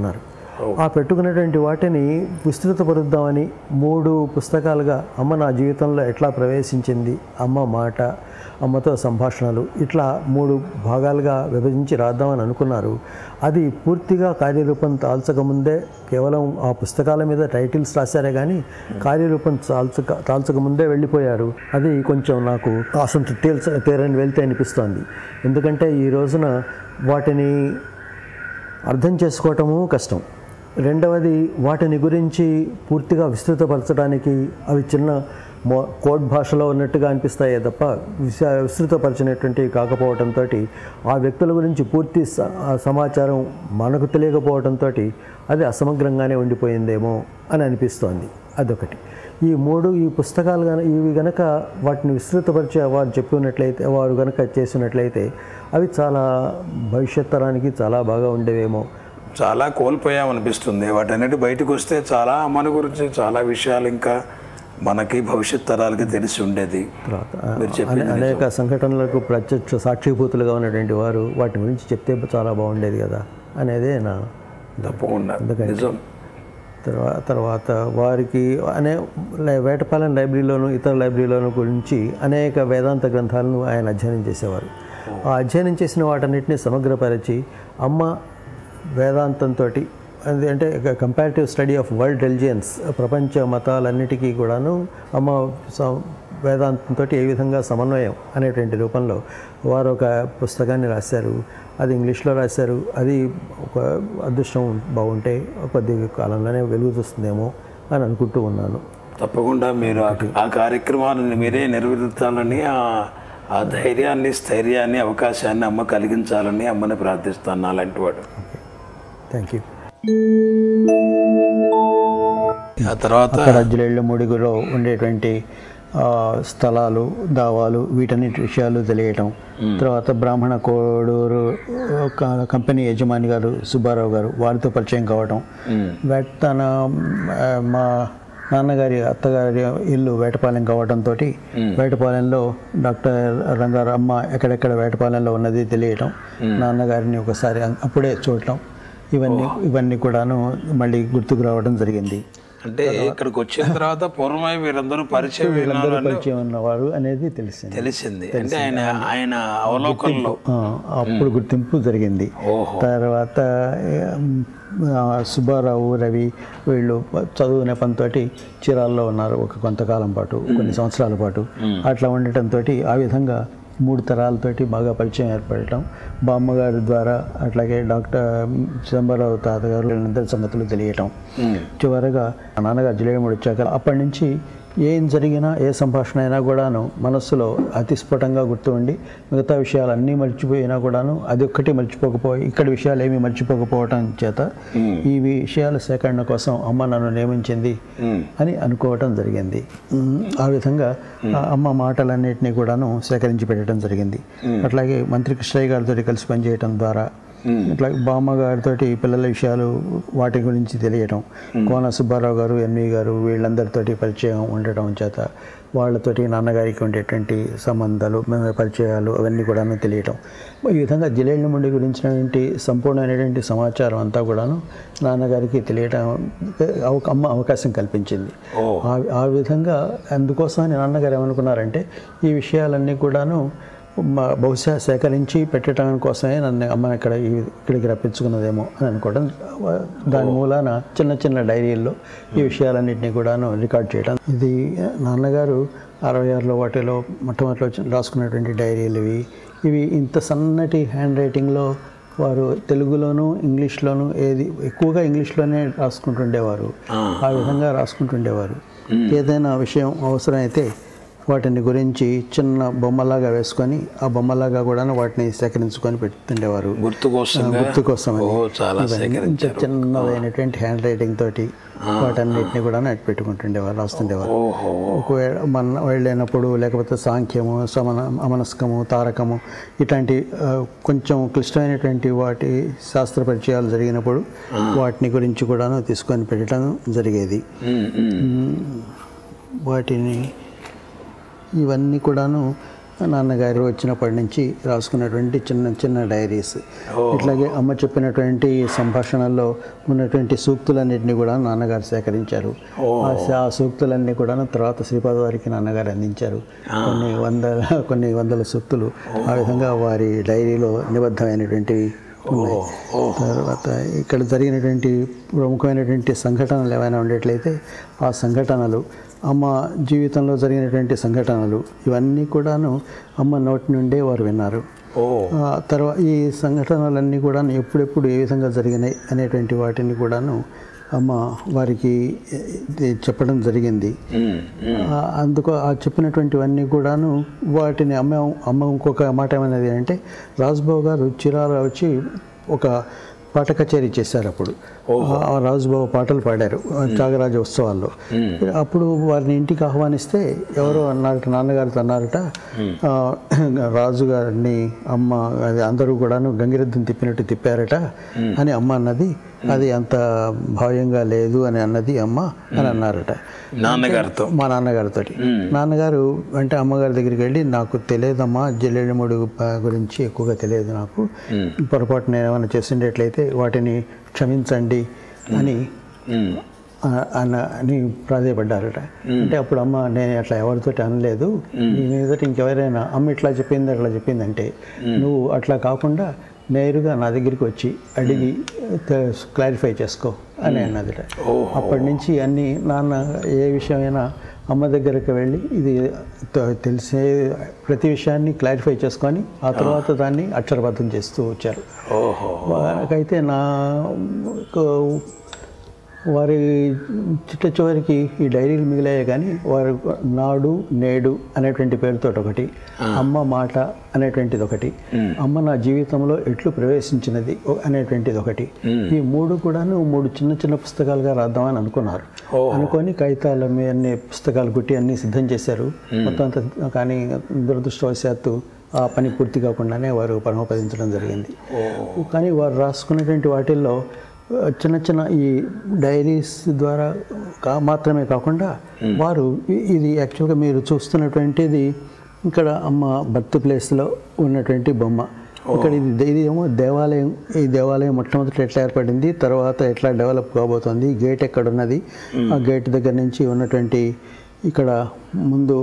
ఆ పెట్టుకున్నటువంటి వాటిని విస్తృతపరుద్దామని మూడు పుస్తకాలుగా అమ్మ నా జీవితంలో ఎట్లా ప్రవేశించింది అమ్మ మాట అమ్మతో సంభాషణలు ఇట్లా మూడు భాగాలుగా విభజించి రాద్దామని అనుకున్నారు అది పూర్తిగా కార్యరూపం తాల్చకముందే కేవలం ఆ పుస్తకాల మీద టైటిల్స్ రాశారే కానీ కార్యరూపం తాల్చక తాల్చకముందే వెళ్ళిపోయారు అది కొంచెం నాకు అసలు తేల్చ తేరని వెళ్తే అనిపిస్తోంది ఎందుకంటే ఈ రోజున వాటిని అర్థం చేసుకోవటము కష్టం రెండవది వాటిని గురించి పూర్తిగా విస్తృతపరచడానికి అవి చిన్న మో కోడ్ భాషలో ఉన్నట్టుగా అనిపిస్తాయే తప్ప విశ- విస్తృతపరచినటువంటి కాకపోవడంతో ఆ వ్యక్తుల గురించి పూర్తి స- ఆ సమాచారం మనకు తెలియకపోవడంతో అది అసమగ్రంగానే ఉండిపోయిందేమో అని అనిపిస్తోంది అదొకటి ఈ మూడు ఈ పుస్తకాలు గన ఇవి గనక వాటిని విస్తృతపరిచి వారు చెప్పినట్లయితే వారు గనక చేసినట్లయితే అవి చాలా భవిష్యత్ తరానికి చాలా బాగా ఉండేవేమో చాలా కోల్పోయామనిపిస్తుంది వాటన్నిటి బయటకు వస్తే చాలా మన గురించి చాలా విషయాలు ఇంకా మనకి భవిష్యత్ తరాలకి తెలిసి ఉండేది తర్వాత మీరు చెప్పింది అనే- అనేక సంఘటనలకు ప్రత్యక్ష సాక్షిభూతులుగా ఉన్నటువంటి వారు వాటి గురించి చెప్తే చాలా బాగుండేది కదా అనేదే నా తప్పకుండా నిజం తర్వాత తర్వాత వారికి అనే లై- వేటపాలెం లైబ్రరీలోను ఇతర లైబ్రరీలోను గురించి అనేక వేదాంత గ్రంథాలను ఆయన అధ్యయనం చేసేవారు ఆ అధ్యయనం చేసిన వాటన్నిటిని సమగ్రపరిచి అమ్మ వేదాంతంతో అది అంటే comparative study of world religions ప్రపంచ మతాలన్నిటికీ కూడాను అమ్మ స- వేదాంతంతో ఏ విధంగా సమన్వయం అనేటువంటి రూపంలో వారు ఒక పుస్తకాన్ని రాశారు అది ఇంగ్లీష్లో రాశారు అది ఒక అదృష్టం బాగుంటే కొద్ది కాలంలోనే వెలుగు చూస్తుందేమో అని అనుకుంటూ ఉన్నాను తప్పకుండా మీరు ఆ- ఆ కార్యక్రమాలను మీరే నిర్వహించాలని ఆ- ఆ ధైర్యాన్ని స్థైర్యాన్ని అవకాశాన్ని అమ్మ కలిగించాలని అమ్మని ప్రార్థిస్తాను అలాంటి వాడు థ్యాంక్ యూ ఆ తర్వాత అక్కడ జిల్లేళ్ళ ముడిగులో ఉండేటువంటి ఆ, స్థలాలు దావాలు వీటన్నిటి విషయాలు తెలియటం తర్వాత బ్రాహ్మణ కోడూరు ఒక కంపెనీ యజమాని గారు సుబ్బారావు గారు వారితో పరిచయం కావటం వేట తన ఆ, మా నాన్నగారి అత్తగారి ఇల్లు వేటపాలెం కావడంతో వేటపాలెంలో డాక్టర్ రంగారు అమ్మ ఎక్కడెక్కడ వేటపాలెంలో ఉన్నది తెలియటం నాన్నగారిని ఒకసారి అప్పుడే చూడటం ఇవన్నీ ఇవన్నీ కూడాను మళ్ళీ గుర్తుకు రావడం జరిగింది అంటే ఇక్కడికి వచ్చిన తర్వాత పూర్వమై వీరందరూ పరిచయం వీళ్ళందరూ వినాలని పరిచయం ఉన్నవారు అనేది తెలిసింది తెలిసింది అంటే ఆయన ఆయన అవలోకనంలో ఆ, అప్పుడు గుర్తింపు జరిగింది ఓహో. తర్వాత ఆ, సుబ్బారావు రవి వీళ్ళు చదువు నెపంతో చీరాల్లో ఉన్నారు ఒక కొంతకాలం పాటు కొన్ని సంవత్సరాల పాటు అట్లా ఉండటంతో ఆ విధంగా మూడు తరాలతోటి బాగా పరిచయం ఏర్పడటం బామ్మగారి ద్వారా అట్లాగే డాక్టర్ చిదంబరరావు తాతగారు వీళ్ళందరి సంగతులు తెలియటం చివరగా మా నాన్నగారు జిల్లేముడు వచ్చాక అప్పటి నుంచి ఏం జరిగినా ఏ సంభాషణ అయినా కూడాను మనస్సులో అతి స్ఫుటంగా గుర్తు ఉండి మిగతా విషయాలు అన్నీ మర్చిపోయినా కూడాను అది ఒక్కటి మర్చిపోకపోయి ఇక్కడ విషయాలు ఏమీ మర్చిపోకపోవటం చేత ఈ విషయాల సేకరణ కోసం అమ్మ నన్ను నియమించింది అని అనుకోవటం జరిగింది ఉమ్, ఆ విధంగా ఆ అమ్మ మాటలన్నింటినీ కూడాను సేకరించి పెట్టడం జరిగింది అట్లాగే మంత్రి కృష్ణయ్య గారితో కలిసి పనిచేయటం ద్వారా ఇట్లా బామ్మ గారితో పిల్లల విషయాలు వాటి గురించి తెలియటం కోన సుబ్బారావు గారు ఎన్వి గారు వీళ్ళందరితోటి పరిచయం ఉండటం చేత వాళ్ళతోటి నాన్నగారికి ఉండేటువంటి సంబంధాలు మ- పరిచయాలు అవన్నీ కూడాను తెలియటం ఈ విధంగా జిలేళ్ళముండి గురించినటువంటి సంపూర్ణమైనటువంటి సమాచారం అంతా కూడాను నాన్నగారికి తెలియటం అవ- అమ్మ అవకాశం కల్పించింది ఆ- ఆ విధంగా అందుకోసమని నాన్నగారు ఏమనుకున్నారంటే ఈ విషయాలన్నీ కూడాను మా బహుశా సేకరించి పెట్టడం కోసమే నన్ను అమ్మ ఇక్కడ ఈ- ఇక్కడికి రప్పించుకున్నదేమో అని అనుకోవడం దాని మూలాన చిన్న చిన్న డైరీల్లో ఈ విషయాలన్నింటినీ కూడాను రికార్డ్ చేయడం ఇది నాన్నగారు అరవై ఆరులో వాటిలో మొట్టమొదటిలో వచ్చి- రాసుకున్నటువంటి డైరీలు ఇవి ఇవి ఇంత సన్నటి హ్యాండ్ రైటింగ్లో వారు తెలుగులోను ఇంగ్లీష్లోను ఏది ఎక్కువగా ఇంగ్లీష్లోనే రాసుకుంటుండేవారు ఆ విధంగా రాసుకుంటుండేవారు ఏదైనా విషయం అవసరమైతే వాటిని గురించి చిన్న బొమ్మలాగా వేసుకొని ఆ బొమ్మలాగా కూడా వాటిని సేకరించుకొని పెడుతుండేవారు గుర్తు కోసం గుర్తు కోసం ఓ చాలా సేకరించారు చిన్నదైనటువంటి హ్యాండ్ రైటింగ్ తోటి వాటన్నిటిని కూడా నెట్ పెట్టుకుంటుండేవారు రాస్తుండేవారు ఓహో ఒకవేళ మన వెళ్ళినప్పుడు లేకపోతే సాంఖ్యము సమన అమనస్కము తారకము ఇట్లాంటి ఆ, కొంచెం క్లిష్టమైనటువంటి వాటి శాస్త్ర పరిచయాలు జరిగినప్పుడు వాటిని గురించి కూడాను తీసుకొని పెట్టడం జరిగేది ఉమ్, ఉమ్. వాటిని ఇవన్నీ కూడాను నాన్నగారు వచ్చినప్పటి నుంచి రాసుకున్నటువంటి చిన్న చిన్న డైరీస్ ఇట్లాగే అమ్మ చెప్పినటువంటి సంభాషణల్లో ఉన్నటువంటి సూక్తులన్నింటినీ కూడా నాన్నగారు సేకరించారు ఆ స- ఆ సూక్తులన్నీ కూడా తర్వాత శ్రీపాద వారికి నాన్నగారు అందించారు కొన్ని వందల కొన్ని వందల సూక్తులు ఆ విధంగా వారి డైరీలో నిబద్ధమైనటువంటివి ఉన్నాయి తర్వాత ఇక్కడ జరిగినటువంటి ప్రముఖమైనటువంటి సంఘటనలు ఏమైనా ఉండేట్లయితే ఆ సంఘటనలు అమ్మ జీవితంలో జరిగినటువంటి సంఘటనలు ఇవన్నీ కూడాను అమ్మ నోటి నుండే వారు విన్నారు ఆ తర్వాత ఈ సంఘటనలన్నీ కూడా ఎప్పుడెప్పుడు ఏ విధంగా జరిగినాయి అనేటువంటి వాటిని కూడాను అమ్మ వారికి ఇది చెప్పడం జరిగింది ఆ, అందుకు ఆ చెప్పినటువంటివన్నీ కూడాను వాటిని అమ్మ అమ్మ ఇంకొక మాట ఏమన్నది అంటే రాజుబాబు గారు చిరాల వచ్చి ఒక పాట కచేరీ చేశారు అప్పుడు ఆ రాజుబాబు పాటలు పాడారు ఆ త్యాగరాజ ఉత్సవాల్లో అప్పుడు వారిని ఇంటికి ఆహ్వానిస్తే ఎవరో అన్నారట నాన్నగారితో అన్నారట ఆ, రాజు గారిని అమ్మ అది అందరూ కూడాను గంగిరెద్దుని తిప్పినట్టు తిప్పారట అని అమ్మ అన్నది అది అంత భావ్యంగా లేదు అని అన్నది అమ్మ అని అన్నారట నాన్నగారితో మా నాన్నగారితో నాన్నగారు అంటే అమ్మగారి దగ్గరికి వెళ్ళి నాకు తెలియదమ్మా జల్లెడముడు గురించి ఎక్కువగా తెలియదు నాకు పొరపాటు నేను ఏమైనా చేసిండేట్లయితే వాటిని క్షమించండి అని ఉమ్. ఆ, అన్న అని ప్రాధేయపడ్డారట అంటే అప్పుడు అమ్మ నేను అట్లా ఎవరితోటి అనలేదు నీ మీదట ఇంకెవరైనా అమ్మ ఇట్లా చెప్పింది అట్లా చెప్పిందంటే నువ్వు అట్లా కాకుండా నేరుగా నా దగ్గరికి వచ్చి అడిగి క్లారిఫై చేసుకో అని అన్నదిట అప్పటి నుంచి అన్ని నాన్న ఏ విషయమైనా అమ్మ దగ్గరికి వెళ్ళి ఇది త- తెలిసే ప్రతి విషయాన్ని క్లారిఫై చేసుకొని ఆ తర్వాత దాన్ని అక్షరబద్ధం చేస్తూ వచ్చారు ఓహో వారికైతే నా వారి చిట్ట చివరికి ఈ డైరీలు మిగిలాయే కానీ వారు నాడు నేడు అనేటువంటి పేరుతో ఒకటి అమ్మ మాట అనేటువంటిది ఒకటి అమ్మ నా జీవితంలో ఎట్లు ప్రవేశించినది ఒ- అనేటువంటిది ఒకటి ఈ మూడు కూడాను మూడు చిన్న చిన్న పుస్తకాలుగా రాద్దామని అనుకున్నారు అనుకొని కాగితాల మీద అన్ని పుస్తకాలు కుట్టి అన్ని సిద్ధం చేశారు మొత్తం అంతా కానీ దురదృష్టవశాత్తు ఆ పని పూర్తి కాకుండానే వారు పరమపదించడం జరిగింది కానీ వారు రాసుకున్నటువంటి వాటిల్లో ఆ, చిన్న చిన్న ఈ డైరీస్ ద్వారా కా మాత్రమే కాకుండా వారు ఇ- ఇది యాక్చువల్గా మీరు చూస్తున్నటువంటిది ఇక్కడ అమ్మ బర్త్ ప్లేస్లో ఉన్నటువంటి బొమ్మ ఇక్కడ ఇది ఇది ఏమో దేవాలయం ఈ దేవాలయం మొట్టమొదటి ఎట్లా ఏర్పడింది తర్వాత ఎట్లా డెవలప్ కాబోతోంది గేట్ ఎక్కడ ఉన్నది ఆ గేట్ దగ్గర నుంచి ఉన్నటువంటి ఇక్కడ ముందు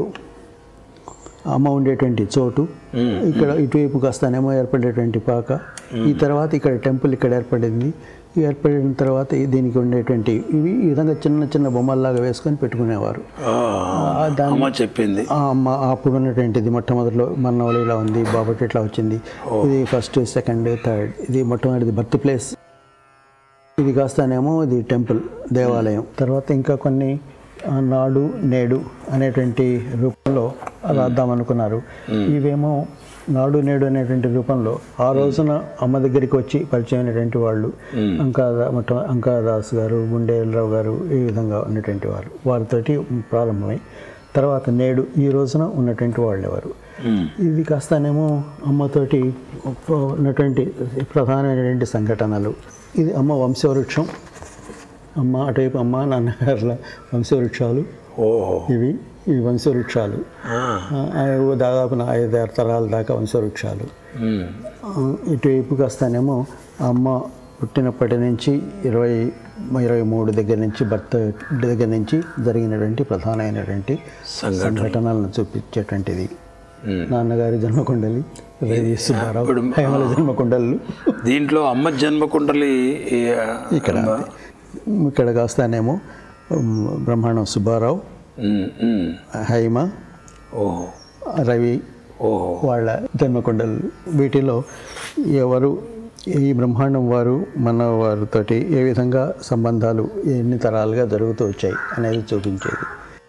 అమ్మ ఉండేటువంటి చోటు ఇక్కడ ఇటువైపు కాస్తానేమో ఏర్పడేటువంటి పాక ఈ తర్వాత ఇక్కడ టెంపుల్ ఇక్కడ ఏర్పడింది ఈ ఏర్పడిన తర్వాత ఈ దీనికి ఉండేటువంటి ఇవి ఈ విధంగా చిన్న చిన్న బొమ్మల్లాగా వేసుకొని పెట్టుకునేవారు ఆ, అమ్మ చెప్పింది ఆ అమ్మ అప్పుడు ఉన్నటువంటిది మొట్టమొదటిలో మన్నవలు ఇలా ఉంది బాబట్ ఇట్లా వచ్చింది ఇది ఫస్ట్ సెకండ్ థర్డ్ ఇది మొట్టమొదటిది బర్త్ ప్లేస్ ఇది కాస్తానేమో ఇది టెంపుల్ దేవాలయం తర్వాత ఇంకా కొన్ని ఆ, నాడు నేడు అనేటువంటి రూపంలో రాద్దాం అనుకున్నారు ఇవేమో నాడు నేడు అనేటువంటి రూపంలో ఆ రోజున అమ్మ దగ్గరికి వచ్చి పరిచయం అయినటువంటి వాళ్ళు అంకాదా మొట్ట అంకాదాస్ గారు గుండేలరావు గారు ఈ విధంగా ఉన్నటువంటి వారు వారితోటి ప్రారంభమై తర్వాత నేడు ఈ రోజున ఉన్నటువంటి వాళ్ళు ఎవరు ఇది కాస్తానేమో అమ్మతోటి ఉన్నటువంటి ప్రధానమైనటువంటి సంఘటనలు ఇది అమ్మ వంశవృక్షం అమ్మ అటువైపు అమ్మ నాన్నగారుల వంశవృక్షాలు ఓహో ఇవి ఇవి వంశవృక్షాలు ఆ, ఆ, అవి దాదాపు నా ఐదారు తరాల దాకా వంశవృక్షాలు ఉమ్. ఆ, ఇటువైపు కాస్తానేమో అమ్మ పుట్టినప్పటి నుంచి ఇరవై ఇరవై మూడు దగ్గర నుంచి భర్త దగ్గర నుంచి జరిగినటువంటి ప్రధానమైనటువంటి సంఘటనలను చూపించేటువంటిది ఉమ్. నాన్నగారి జన్మకుండలి రవి సుబ్బారావు హేమల జన్మకుండలు దీంట్లో అమ్మ జన్మకుండలి ఈ, ఇక్కడ ఇక్కడ కాస్తానేమో ఉమ్, బ్రహ్మాండం సుబ్బారావు ఉమ్, ఉమ్. హైమ ఓహో రవి ఓహో వాళ్ళ జన్మకుండలు వీటిలో ఎవరు ఈ బ్రహ్మాండం వారు మన వారితోటి ఏ విధంగా సంబంధాలు ఎన్ని తరాలుగా జరుగుతూ వచ్చాయి అనేది చూపించేది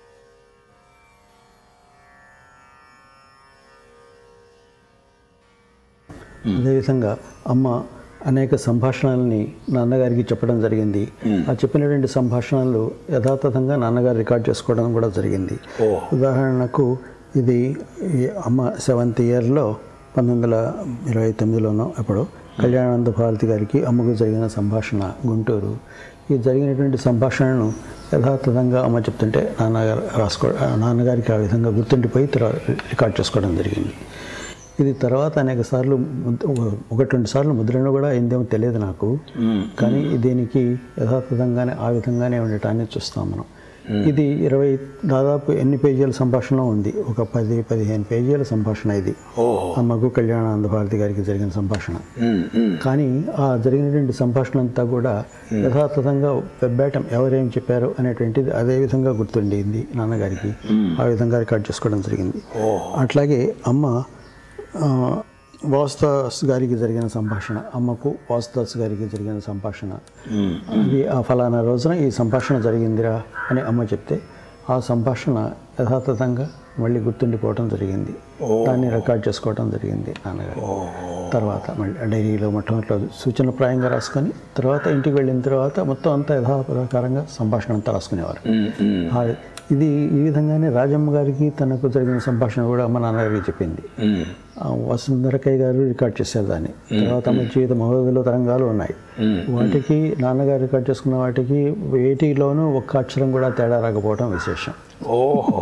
అదేవిధంగా అమ్మ అనేక సంభాషణల్ని నాన్నగారికి చెప్పడం జరిగింది ఆ చెప్పినటువంటి సంభాషణలు యథాతథంగా నాన్నగారు రికార్డ్ చేసుకోవడం కూడా జరిగింది ఉదాహరణకు ఇది ఈ అమ్మ సెవెంత్ ఇయర్లో పంతొమ్మిది వందల ఇరవై తొమ్మిదిలోనో అప్పుడు కళ్యాణానంద భారతి గారికి అమ్మకు జరిగిన సంభాషణ గుంటూరు ఈ జరిగినటువంటి సంభాషణను యథాతథంగా అమ్మ చెప్తుంటే నాన్నగారు రాసుకో నాన్నగారికి ఆ విధంగా గుర్తుండిపోయి తర్వాత రికార్డ్ చేసుకోవడం జరిగింది ఇది తర్వాత అనేక సార్లు ముద్ద- ఒకటి రెండు సార్లు ముద్రణ కూడా అయిందేమో తెలియదు నాకు కానీ దీనికి యథాతథంగానే ఆ విధంగానే ఉండటాన్ని చూస్తాం మనం ఇది ఇరవై దాదాపు ఎన్ని పేజీల సంభాషణ ఉంది ఒక పది పదిహేను పేజీల సంభాషణ ఇది ఓహో అమ్మకు కళ్యాణానంద భారతి గారికి జరిగిన సంభాషణ ఉమ్, ఉమ్. కానీ ఆ జరిగినటువంటి సంభాషణ అంతా కూడా యథాతథంగా వెబ్బాటం ఎవరేం చెప్పారు అనేటువంటిది అదే విధంగా గుర్తుండింది నాన్నగారికి ఆ విధంగా రికార్డ్ చేసుకోవడం జరిగింది అట్లాగే అమ్మ ఆ, వాసుదాస్ గారికి జరిగిన సంభాషణ అమ్మకు వాసుదాస్ గారికి జరిగిన సంభాషణ అది ఆ ఫలానా రోజున ఈ సంభాషణ జరిగిందిరా అని అమ్మ చెప్తే ఆ సంభాషణ యథాతథంగా మళ్ళీ గుర్తుండిపోవడం జరిగింది దాన్ని రికార్డ్ చేసుకోవడం జరిగింది నాన్నగారు తర్వాత మళ్ళీ డైరీలో మొట్టమొదటిలో సూచనప్రాయంగా రాసుకొని తర్వాత ఇంటికి వెళ్ళిన తర్వాత మొత్తం అంతా యథాప్రకారంగా సంభాషణ అంతా రాసుకునేవారు ఉమ్, ఉమ్, ఆ, ఇది ఈ విధంగానే రాజమ్మ గారికి తనకు జరిగిన సంభాషణ కూడా అమ్మ నాన్నగారికి చెప్పింది ఉమ్. ఆ, వసుంధరకయ్య గారు రికార్డ్ చేశారు దాన్ని తర్వాత ఆమె జీవిత మహోదయలో తరంగాలు ఉన్నాయి వాటికి నాన్నగారు రికార్డ్ చేసుకున్న వాటికి వేటిలోనూ ఒక్క అక్షరం కూడా తేడా రాకపోవడం విశేషం ఓహో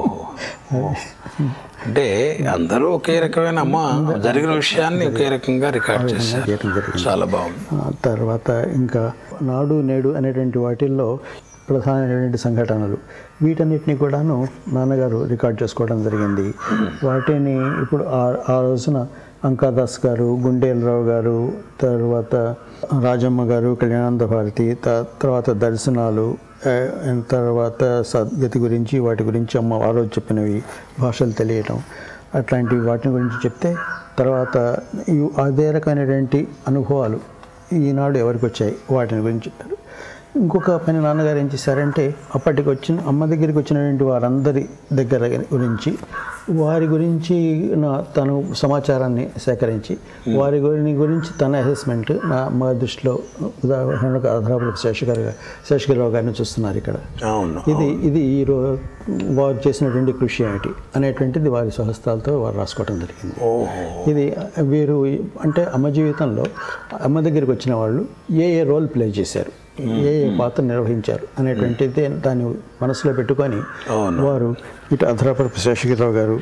అంటే అందరూ ఒకే రకమైన అమ్మ జరిగిన విషయాన్ని ఒకే రకంగా రికార్డ్ చేశారు చేయటం జరిగింది చాలా బాగుంది ఆ, తర్వాత ఇంకా నాడు నేడు అనేటువంటి వాటిల్లో ప్రధానమైనటువంటి సంఘటనలు వీటన్నిటిని కూడాను నాన్నగారు రికార్డ్ చేసుకోవడం జరిగింది వాటిని ఇప్పుడు ఆ- ఆ రోజున అంకాదాస్ గారు గుండేలరావు గారు తర్వాత రాజమ్మ గారు కళ్యాణానంద భారతి త- తర్వాత దర్శనాలు ఆ, తర్వాత సద్గతి గురించి వాటి గురించి అమ్మ ఆ రోజు చెప్పినవి భాషలు తెలియటం అట్లాంటి వాటి గురించి చెప్తే తర్వాత ఈ- అదే రకమైనటువంటి అనుభవాలు ఈనాడు ఎవరికి వచ్చాయి వాటిని గురించి చెప్పారు ఇంకొక పని నాన్నగారు ఏం చేశారంటే అప్పటికి వచ్చిన అమ్మ దగ్గరికి వచ్చినటువంటి వారందరి దగ్గర గురించి వారి గురించి నా- తను సమాచారాన్ని సేకరించి వారి గురి గురించి తన అసెస్మెంట్ నా మా దృష్టిలో ఉదాహరణకు ఆధారపడి శేషగారు శేషగిరిరావు గారిని చూస్తున్నారు ఇక్కడ అవును ఇది ఇది ఈ రో వారు చేసినటువంటి కృషి ఏమిటి అనేటువంటిది వారి స్వహస్తాలతో వారు రాసుకోవడం జరిగింది ఓహో ఇది వీరు అంటే అమ్మ జీవితంలో అమ్మ దగ్గరికి వచ్చిన వాళ్ళు ఏ ఏ రోల్ ప్లే చేశారు ఏ ఏ పాత్ర నిర్వహించారు అనేటువంటిది దాన్ని మనసులో పెట్టుకొని అవును. వారు ఇటు అధరాపరపు శేషగిరిరావు గారు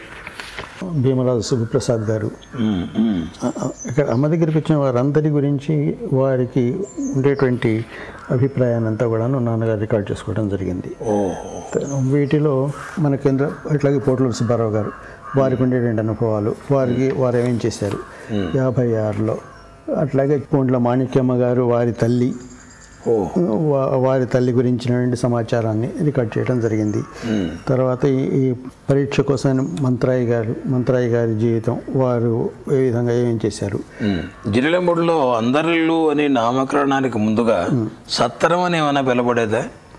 భీమరాజు సుబ్బప్రసాద్ గారు ఉమ్, ఉమ్. ఆ, ఆ, ఇక్కడ అమ్మ దగ్గరికి వచ్చిన వారందరి గురించి వారికి ఉండేటువంటి అభిప్రాయాన్ని అంతా కూడాను నాన్నగారు రికార్డ్ చేసుకోవడం జరిగింది ఓహో వీటిలో మన కేంద్ర ఇట్లాగే పోట్లూరు సుబ్బారావు గారు వారికి ఉండేటువంటి అనుభవాలు వారికి వారు ఏమేం చేశారు యాభై ఆరులో అట్లాగే పూండ్ల మాణిక్యమ్మ గారు వారి తల్లి ఓ వా- వారి తల్లి గురించినటువంటి సమాచారాన్ని రికార్డ్ చేయడం జరిగింది తర్వాత ఈ ఈ పరీక్ష కోసం మంత్రాయి గారు మంత్రాయి గారి జీవితం వారు ఏ విధంగా ఏమేం చేశారు జిల్లెంబడిలో అందరిల్లు అనే నామకరణానికి ముందుగా సత్తరం అని ఏమైనా పిలబడేదా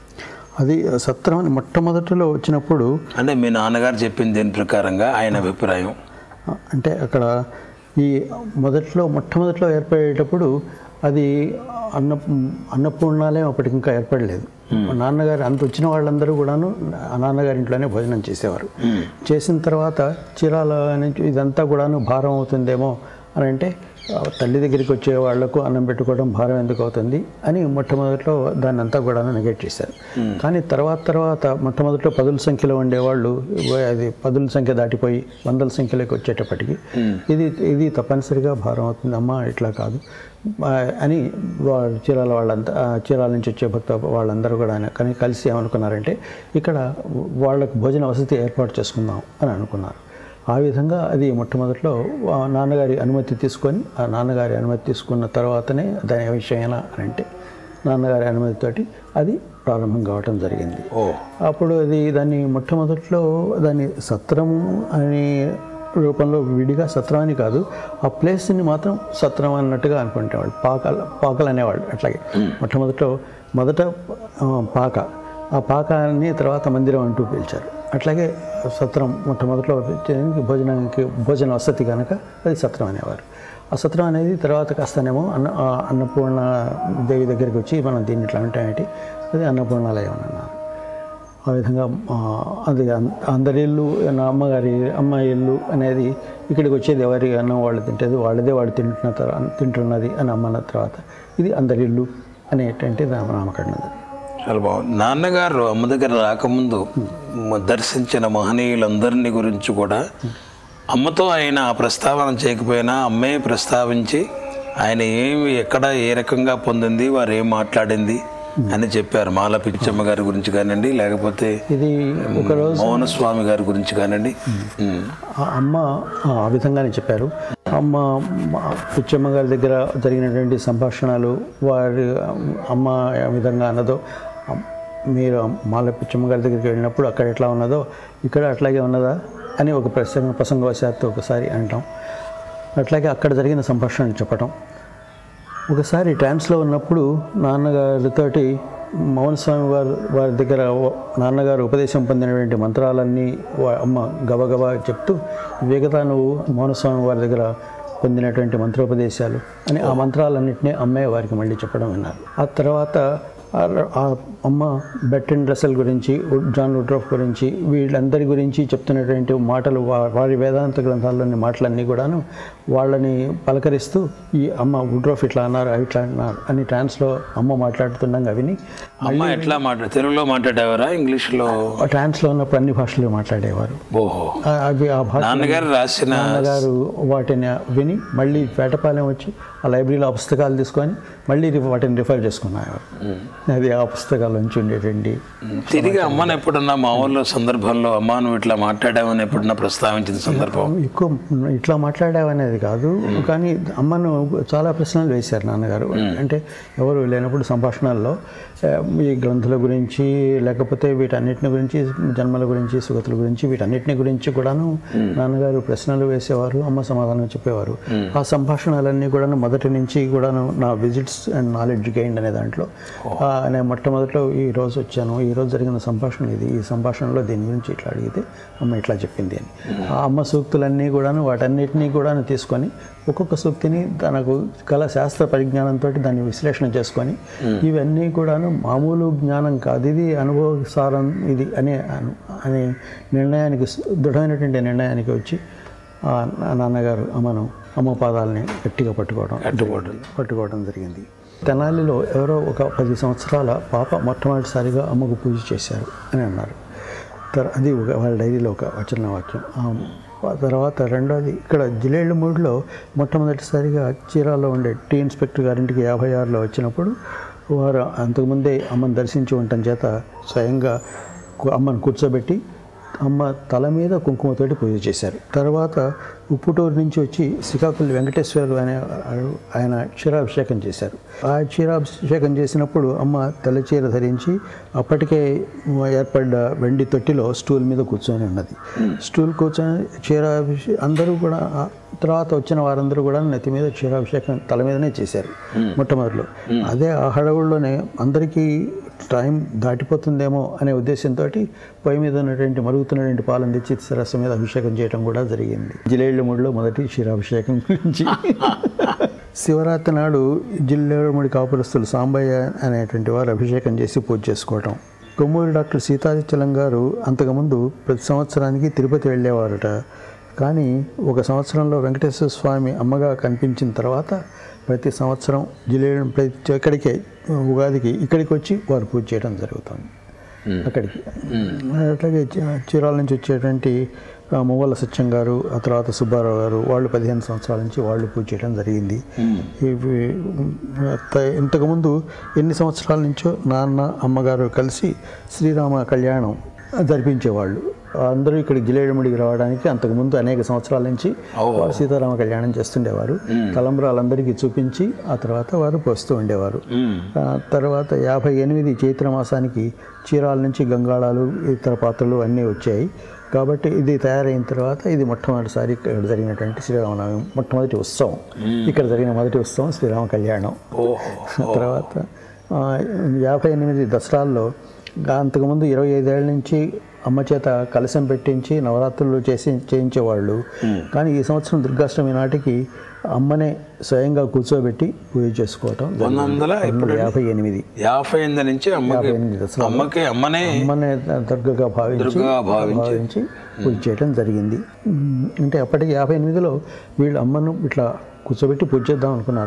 అది సత్రం అని మొట్టమొదటిలో వచ్చినప్పుడు అంటే మీ నాన్నగారు చెప్పిన దీని ప్రకారంగా ఆయన అభిప్రాయం అంటే అక్కడ ఈ మొదట్లో మొట్టమొదట్లో ఏర్పడేటప్పుడు అది అన్న అన్నపూర్ణాలయం అప్పటికి ఇంకా ఏర్పడలేదు నాన్నగారు అంత వచ్చిన వాళ్ళందరూ కూడాను ఆ నాన్నగారి ఇంట్లోనే భోజనం చేసేవారు చేసిన తర్వాత చీరాల నుంచి ఇదంతా కూడాను భారం అవుతుందేమో అని అంటే ఆ తల్లి దగ్గరికి వచ్చే వాళ్లకు అన్నం పెట్టుకోవడం భారం ఎందుకు అవుతుంది అని మొట్టమొదట్లో దాన్ని అంతా కూడా నెగెట్ చేశారు కానీ తర్వాత తర్వాత మొట్టమొదట్లో పదుల సంఖ్యలో ఉండేవాళ్ళు అది పదుల సంఖ్య దాటిపోయి వందల సంఖ్యలోకి వచ్చేటప్పటికి ఇది ఇది తప్పనిసరిగా భారం అవుతుంది అమ్మా ఇట్లా కాదు ఆ, అని వా- చీరాల వాళ్ళంతా ఆ, చీరాల నుంచి వచ్చే భక్త వాళ్ళందరూ కూడా ఆయన కానీ కలిసి ఏమనుకున్నారంటే ఇక్కడ వాళ్ళకు భోజన వసతి ఏర్పాటు చేసుకుందాం అని అనుకున్నారు ఆ విధంగా అది మొట్టమొదట్లో ఆ నాన్నగారి అనుమతి తీసుకొని ఆ నాన్నగారి అనుమతి తీసుకున్న తర్వాతనే దాని ఏ విషయమైనా అని అంటే నాన్నగారి అనుమతితోటి అది ప్రారంభం కావటం జరిగింది ఓ అప్పుడు అది దాన్ని మొట్టమొదట్లో దాన్ని సత్రం అనే రూపంలో విడిగా సత్రం అని కాదు ఆ ప్లేస్ని మాత్రం సత్రం అన్నట్టుగా అనుకుంటేవాళ్ళు పాకలు పాకలు అనేవాళ్ళు అట్లాగే మొట్టమొదట్లో మొదట ఆ, పాక ఆ పాకాన్ని తర్వాత మందిరం అంటూ పిలిచారు అట్లాగే సత్రం మొట్టమొదట్లో చేయడానికి భోజనానికి భోజన వసతి కనుక అది సత్రం అనేవారు ఆ సత్రం అనేది తర్వాత కాస్తనేమో అన్న ఆ అన్నపూర్ణ దేవి దగ్గరికి వచ్చి మనం దీన్ని ఇట్లా ఉంటాయేంటి అది అన్నపూర్ణాలయం అని అన్నారు ఆ విధంగా ఆ, అది అం- అందరి ఇల్లు నా అమ్మగారి అమ్మాయి ఇల్లు అనేది ఇక్కడికి వచ్చేది ఎవరి అన్నం వాళ్ళు తింటేది వాళ్ళదే వాళ్ళు తింటున్న తర్వాత తింటున్నది అని అమ్మన్న తర్వాత ఇది అందరి ఇల్లు అనేటువంటి నా- నామకరణం జరిగింది. చాలా బాగుంది నాన్నగారు అమ్మ దగ్గర రాకముందు మ- దర్శించిన మహనీయులందరినీ గురించి కూడా అమ్మతో ఆయన ఆ ప్రస్తావన చేయకపోయినా అమ్మే ప్రస్తావించి ఆయన ఏమి ఎక్కడ ఏ రకంగా పొందింది వారు ఏం మాట్లాడింది అని చెప్పారు మాల పిచ్చమ్మ గారి గురించి కానివ్వండి లేకపోతే ఇది ఒకరోజు మౌనస్వామి గారి గురించి కానివ్వండి ఉమ్. ఆ అమ్మ ఆ విధంగానే చెప్పారు అమ్మ మా పిచ్చమ్మ గారి దగ్గర జరిగినటువంటి సంభాషణలు వారి అమ్మ ఏ విధంగా అన్నదో అమ్- మీరు మాల పిచ్చమ్మ గారి దగ్గరికి వెళ్ళినప్పుడు అక్కడ ఎట్లా ఉన్నదో ఇక్కడ అట్లాగే ఉన్నదా అని ఒక ప్రసంగ ప్రసంగవశాత్తు ఒకసారి అంటాం అట్లాగే అక్కడ జరిగిన సంభాషణ చెప్పటం ఒకసారి ట్రాన్స్లో ఉన్నప్పుడు నాన్నగారితోటి మౌనస్వామి వారి వారి దగ్గర ఓ- నాన్నగారు ఉపదేశం పొందినటువంటి మంత్రాలన్నీ వా- అమ్మ గబగబా చెప్తూ మిగతా నువ్వు మౌనస్వామి వారి దగ్గర పొందినటువంటి మంత్రోపదేశాలు అని ఆ మంత్రాలన్నింటినీ అమ్మే వారికి మళ్ళీ చెప్పడం విన్నారు ఆ తర్వాత ఆ- ఆ అమ్మ బెట్టన్ రసల్ గురించి ఉడ్- జాన్ వుడ్రోఫ్ గురించి వీళ్ళందరి గురించి చెప్తున్నటువంటి మాటలు వా- వారి వేదాంత గ్రంథాల్లోని మాటలన్నీ కూడాను వాళ్ళని పలకరిస్తూ ఈ అమ్మ వుడ్రోఫ్ ఇట్లా అన్నారు అవి ఇట్లా అన్నారు అని ట్రాన్స్లో అమ్మ మాట్లాడుతుండగా విని అమ్మ ఎట్లా మాట్లాడు తెలుగులో మాట్లాడేవారా ఇంగ్లీష్లో ఆ ట్రాన్స్లో ఉన్నప్పుడు అన్ని భాషలు మాట్లాడేవారు ఓహో ఆ- అవి ఆ భాష నాన్నగారు రాసిన నాన్నగారు వాటిని విని మళ్ళీ పేటపాలెం వచ్చి ఆ లైబ్రరీలో ఆ పుస్తకాలు తీసుకొని మళ్ళీ రి- వాటిని రిఫర్ చేసుకున్నారు అది ఆ పుస్తకాల నుంచి ఉండేటువంటి తిరిగి అమ్మను ఎప్పుడన్నా మా ఊళ్ళో సందర్భంలో అమ్మ నువ్వు ఇట్లా మాట్లాడావని ఎప్పుడన్నా ప్రస్తావించిన సందర్భం ఎక్కువ ఇట్లా మాట్లాడావనేది కాదు కానీ అమ్మను చాలా ప్రశ్నలు వేశారు నాన్నగారు అంటే ఎవరు లేనప్పుడు సంభాషణల్లో ఆ, ఈ గ్రంథుల గురించి లేకపోతే వీటన్నిటిని గురించి జన్మల గురించి సుగతుల గురించి వీటన్నిటిని గురించి కూడాను నాన్నగారు ప్రశ్నలు వేసేవారు అమ్మ సమాధానం చెప్పేవారు ఆ సంభాషణలన్నీ కూడాను మొదటి నుంచి కూడాను నా విజిట్స్ అండ్ నాలెడ్జ్ గెయిన్ అనే దాంట్లో ఆ, నేను మొట్టమొదట్లో ఈ రోజు వచ్చాను ఈ రోజు జరిగిన సంభాషణ ఇది ఈ సంభాషణలో దీని గురించి ఇట్లా అడిగితే అమ్మ ఇట్లా చెప్పింది అని ఆ అమ్మ సూక్తులన్నీ కూడాను వాటన్నిటినీ కూడాను తీసుకొని ఒక్కొక్క సూక్తిని తనకు కల శాస్త్ర పరిజ్ఞానంతో దాన్ని విశ్లేషణ చేసుకొని ఇవన్నీ కూడాను మామూలు జ్ఞానం కాదు ఇది అనుభవసారం ఇది అనే అనే నిర్ణయానికి దృఢమైనటువంటి నిర్ణయానికి వచ్చి ఆ నా- నాన్నగారు అమ్మను అమ్మ పాదాలని గట్టిగా పట్టుకోవడం పట్టుకోవడం. పట్టుకోవడం జరిగింది తెనాలిలో ఎవరో ఒక పది సంవత్సరాల పాప మొట్టమొదటిసారిగా అమ్మకు పూజ చేశారు అని అన్నారు తర్ అది ఒక వాళ్ళ డైరీలో ఒక వచన వాక్యం ఆ తర్వాత రెండోది ఇక్కడ జిలేళ్ళు మూడులో మొట్టమొదటిసారిగా చీరాల్లో ఉండే టీ ఇన్స్పెక్టర్ గారింటికి యాభై ఆరులో వచ్చినప్పుడు వారు అంతకుముందే అమ్మను దర్శించి ఉండటం చేత స్వయంగా కు- అమ్మను కూర్చోబెట్టి అమ్మ తల మీద కుంకుమతోటి పూజ చేశారు తర్వాత ఉప్పుటూరు నుంచి వచ్చి శ్రీకాకుళం వెంకటేశ్వరు అనే ఆయన క్షీరాభిషేకం చేశారు ఆ క్షీరాభిషేకం చేసినప్పుడు అమ్మ తెల్ల చీర ధరించి అప్పటికే ఏర్పడ్డ వెండి తొట్టిలో స్టూల్ మీద కూర్చొని ఉన్నది స్టూల్ కూర్చొని క్షీరాభిషేకం అందరూ కూడా ఆ తర్వాత వచ్చిన వారందరూ కూడా నెత్తి మీద క్షీరాభిషేకం తల మీదనే చేశారు మొట్టమొదటిలో అదే ఆ హడవుల్లోనే అందరికీ టైం దాటిపోతుందేమో అనే ఉద్దేశంతో పొయ్యి మీద ఉన్నటువంటి మరుగుతున్నటువంటి పాలను తెచ్చి శిరస్సు మీద అభిషేకం చేయడం కూడా జరిగింది జిలేళ్ళముడిలో మొదటి క్షీరాభిషేకం గురించి శివరాత్రి నాడు జిల్లేడుముడి కాపురస్తులు సాంబయ్య అనేటువంటి వారు అభిషేకం చేసి పూజ చేసుకోవటం కొమ్మూరి డాక్టర్ సీతాచలం గారు అంతకుముందు ప్రతి సంవత్సరానికి తిరుపతి వెళ్ళేవారట కానీ ఒక సంవత్సరంలో వెంకటేశ్వర స్వామి అమ్మగా కనిపించిన తర్వాత ప్రతి సంవత్సరం జిల్లేడు ప్రతి ఎక్కడికే ఉగాదికి ఇక్కడికి వచ్చి వారు పూజ చేయడం జరుగుతుంది అక్కడికి అట్లాగే చి- చీరాల నుంచి వచ్చేటువంటి ఆ, మువ్వల సత్యం గారు ఆ తర్వాత సుబ్బారావు గారు వాళ్ళు పదిహేను సంవత్సరాల నుంచి వాళ్ళు పూజ చేయడం జరిగింది ఇవి త- ఇంతకుముందు ఎన్ని సంవత్సరాల నుంచో నాన్న అమ్మగారు కలిసి శ్రీరామ కళ్యాణం జరిపించేవాళ్ళు అందరూ ఇక్కడ జిలేడముడికి రావడానికి అంతకుముందు అనేక సంవత్సరాల నుంచి వారు సీతారామ కళ్యాణం చేస్తుండేవారు తలంబ్రాలందరికీ చూపించి ఆ తర్వాత వారు పోస్తూ ఉండేవారు ఆ తర్వాత యాభై ఎనిమిది చైత్ర మాసానికి చీరాల నుంచి గంగాళాలు ఇతర పాత్రలు అన్నీ వచ్చాయి కాబట్టి ఇది తయారైన తర్వాత ఇది మొట్టమొదటిసారి ఇక్కడ జరిగినటువంటి శ్రీరామనవమి మొట్టమొదటి ఉత్సవం ఇక్కడ జరిగిన మొదటి ఉత్సవం శ్రీరామ కళ్యాణం తర్వాత ఆ, యాభై ఎనిమిది దసరాల్లో గా- అంతకుముందు ఇరవై ఐదేళ్ల నుంచి అమ్మ చేత కలశం పెట్టించి నవరాత్రులు చేసి చేయించేవాళ్ళు కానీ ఈ సంవత్సరం దుర్గాష్టమి నాటికి అమ్మనే స్వయంగా కూర్చోబెట్టి పూజ చేసుకోవటం పంతొమ్మిది వందల జరిగింది. యాభై ఎనిమిది యాభై ఎనిమిది నుంచి అమ్మకి యాభై ఎనిమిది దసరా అమ్మకి అమ్మనే అమ్మనే దుర్గగా భావించి దుర్గగా భావించి. భావించి పూజ చేయడం జరిగింది ఉమ్, అంటే అప్పటికి యాభై ఎనిమిదిలో వీళ్ళు అమ్మను ఇట్లా కూర్చోబెట్టి పూజ చేద్దాం అనుకున్నారు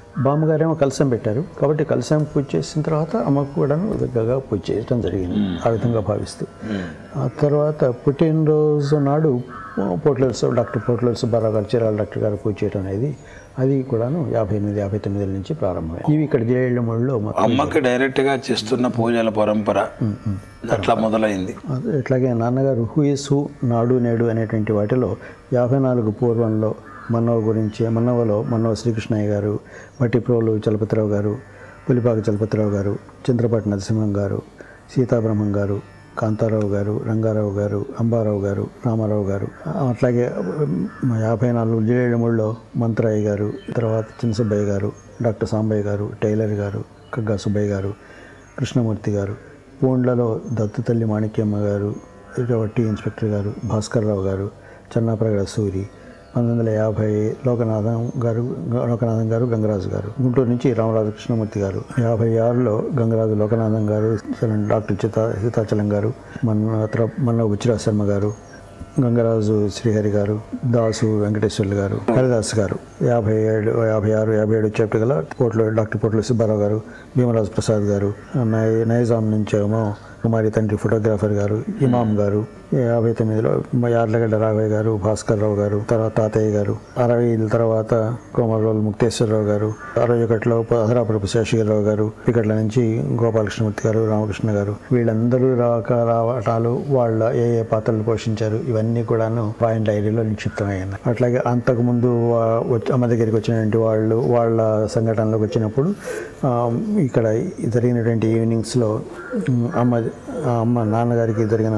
బామ్మగారేమో కలసం పెట్టారు కాబట్టి కలసం పూజ చేసిన తర్వాత అమ్మకు కూడాను దగ్గరగా పూజ చేయడం జరిగింది ఆ విధంగా భావిస్తూ ఆ తర్వాత పుట్టినరోజు నాడు పోట్లర్స్ డాక్టర్ పోట్లర్ సుబ్బారావు గారు చీరాల డాక్టర్ గారు పూజ చేయడం అనేది అది కూడాను యాభై ఎనిమిది యాభై తొమ్మిది నుంచి ప్రారంభమైంది ఇవి ఇక్కడ జేళ్ళమూడిలో మొత్తం అమ్మకి డైరెక్ట్గా చేస్తున్న పూజల పరంపర అట్లా మొదలైంది అదే ఇట్లాగే నాన్నగారు హూ ఇస్ హూ నాడు నేడు అనేటువంటి వాటిలో యాభై నాలుగు పూర్వంలో మన్నవ గురించి మన్నవలో మన్నవ శ్రీకృష్ణయ్య గారు మట్టిప్రోలు చలపతిరావు గారు పులిపాక చలపతిరావు గారు చంద్రపాటి నరసింహం గారు సీతాబ్రహ్మం గారు కాంతారావు గారు రంగారావు గారు అంబారావు గారు రామారావు గారు అట్లాగే మ, యాభై నాలుగు జిల్లేళ్ళమూడిలో మంత్రాయి గారు తర్వాత చిన్నసుబ్బయ్య గారు డాక్టర్ సాంబయ్య గారు టైలర్ గారు కగ్గా సుబ్బయ్య గారు కృష్ణమూర్తి గారు పూండ్లలో దత్తుతల్లి మాణిక్యమ్మ గారు టీ ఇన్స్పెక్టర్ గారు భాస్కర్ రావు గారు చెన్నాప్రగడ సూరి పంతొమ్మిది వందల యాభై లోకనాథం గారు లోకనాథం గారు గంగరాజు గారు గుంటూరు నుంచి రామరాజు కృష్ణమూర్తి గారు యాభై ఆరులో గంగరాజు లోకనాథం గారు డాక్టర్ చితా సీతాచలం గారు మన తర్వాత మన్న బుచ్చిరాజ్ శర్మ గారు గంగరాజు శ్రీహరి గారు దాసు వెంకటేశ్వర్లు గారు హరిదాస్ గారు యాభై ఏడు యాభై ఆరు యాభై ఏడు వచ్చేప్పటి గల పోట్లో డాక్టర్ పోట్ల సుబ్బారావు గారు భీమరాజు ప్రసాద్ గారు నై నైజాం నుంచి ఏమో కుమారి తండ్రి ఫోటోగ్రాఫర్ గారు ఇమాం గారు యాభై తొమ్మిదిలో యార్లగడ్డ రాఘవయ్య గారు భాస్కర్ రావు గారు తర్వాత తాతయ్య గారు అరవై ఐదు తర్వాత కోమరరోలు ముక్తేశ్వరరావు గారు అరవై ఒకటిలో అధరాపురపు శేషగిరిరావు గారు ఇక్కట్ల నుంచి గోపాలకృష్ణమూర్తి గారు రామకృష్ణ గారు వీళ్ళందరూ రాక రావటాలు వాళ్ళ ఏ ఏ పాత్రలు పోషించారు ఇవన్నీ కూడాను పాయింట్ డైరీలో నిక్షిప్తమయ్యాయి అట్లాగే అంతకుముందు వా- వచ్చి- అమ్మ దగ్గరికి వచ్చినటువంటి వాళ్ళు వాళ్ళ సంఘటనలోకి వచ్చినప్పుడు ఆ, ఇక్కడ జరిగినటువంటి ఈవినింగ్స్లో ఉమ్, అమ్మ ఆ అమ్మ నాన్నగారికి జరిగిన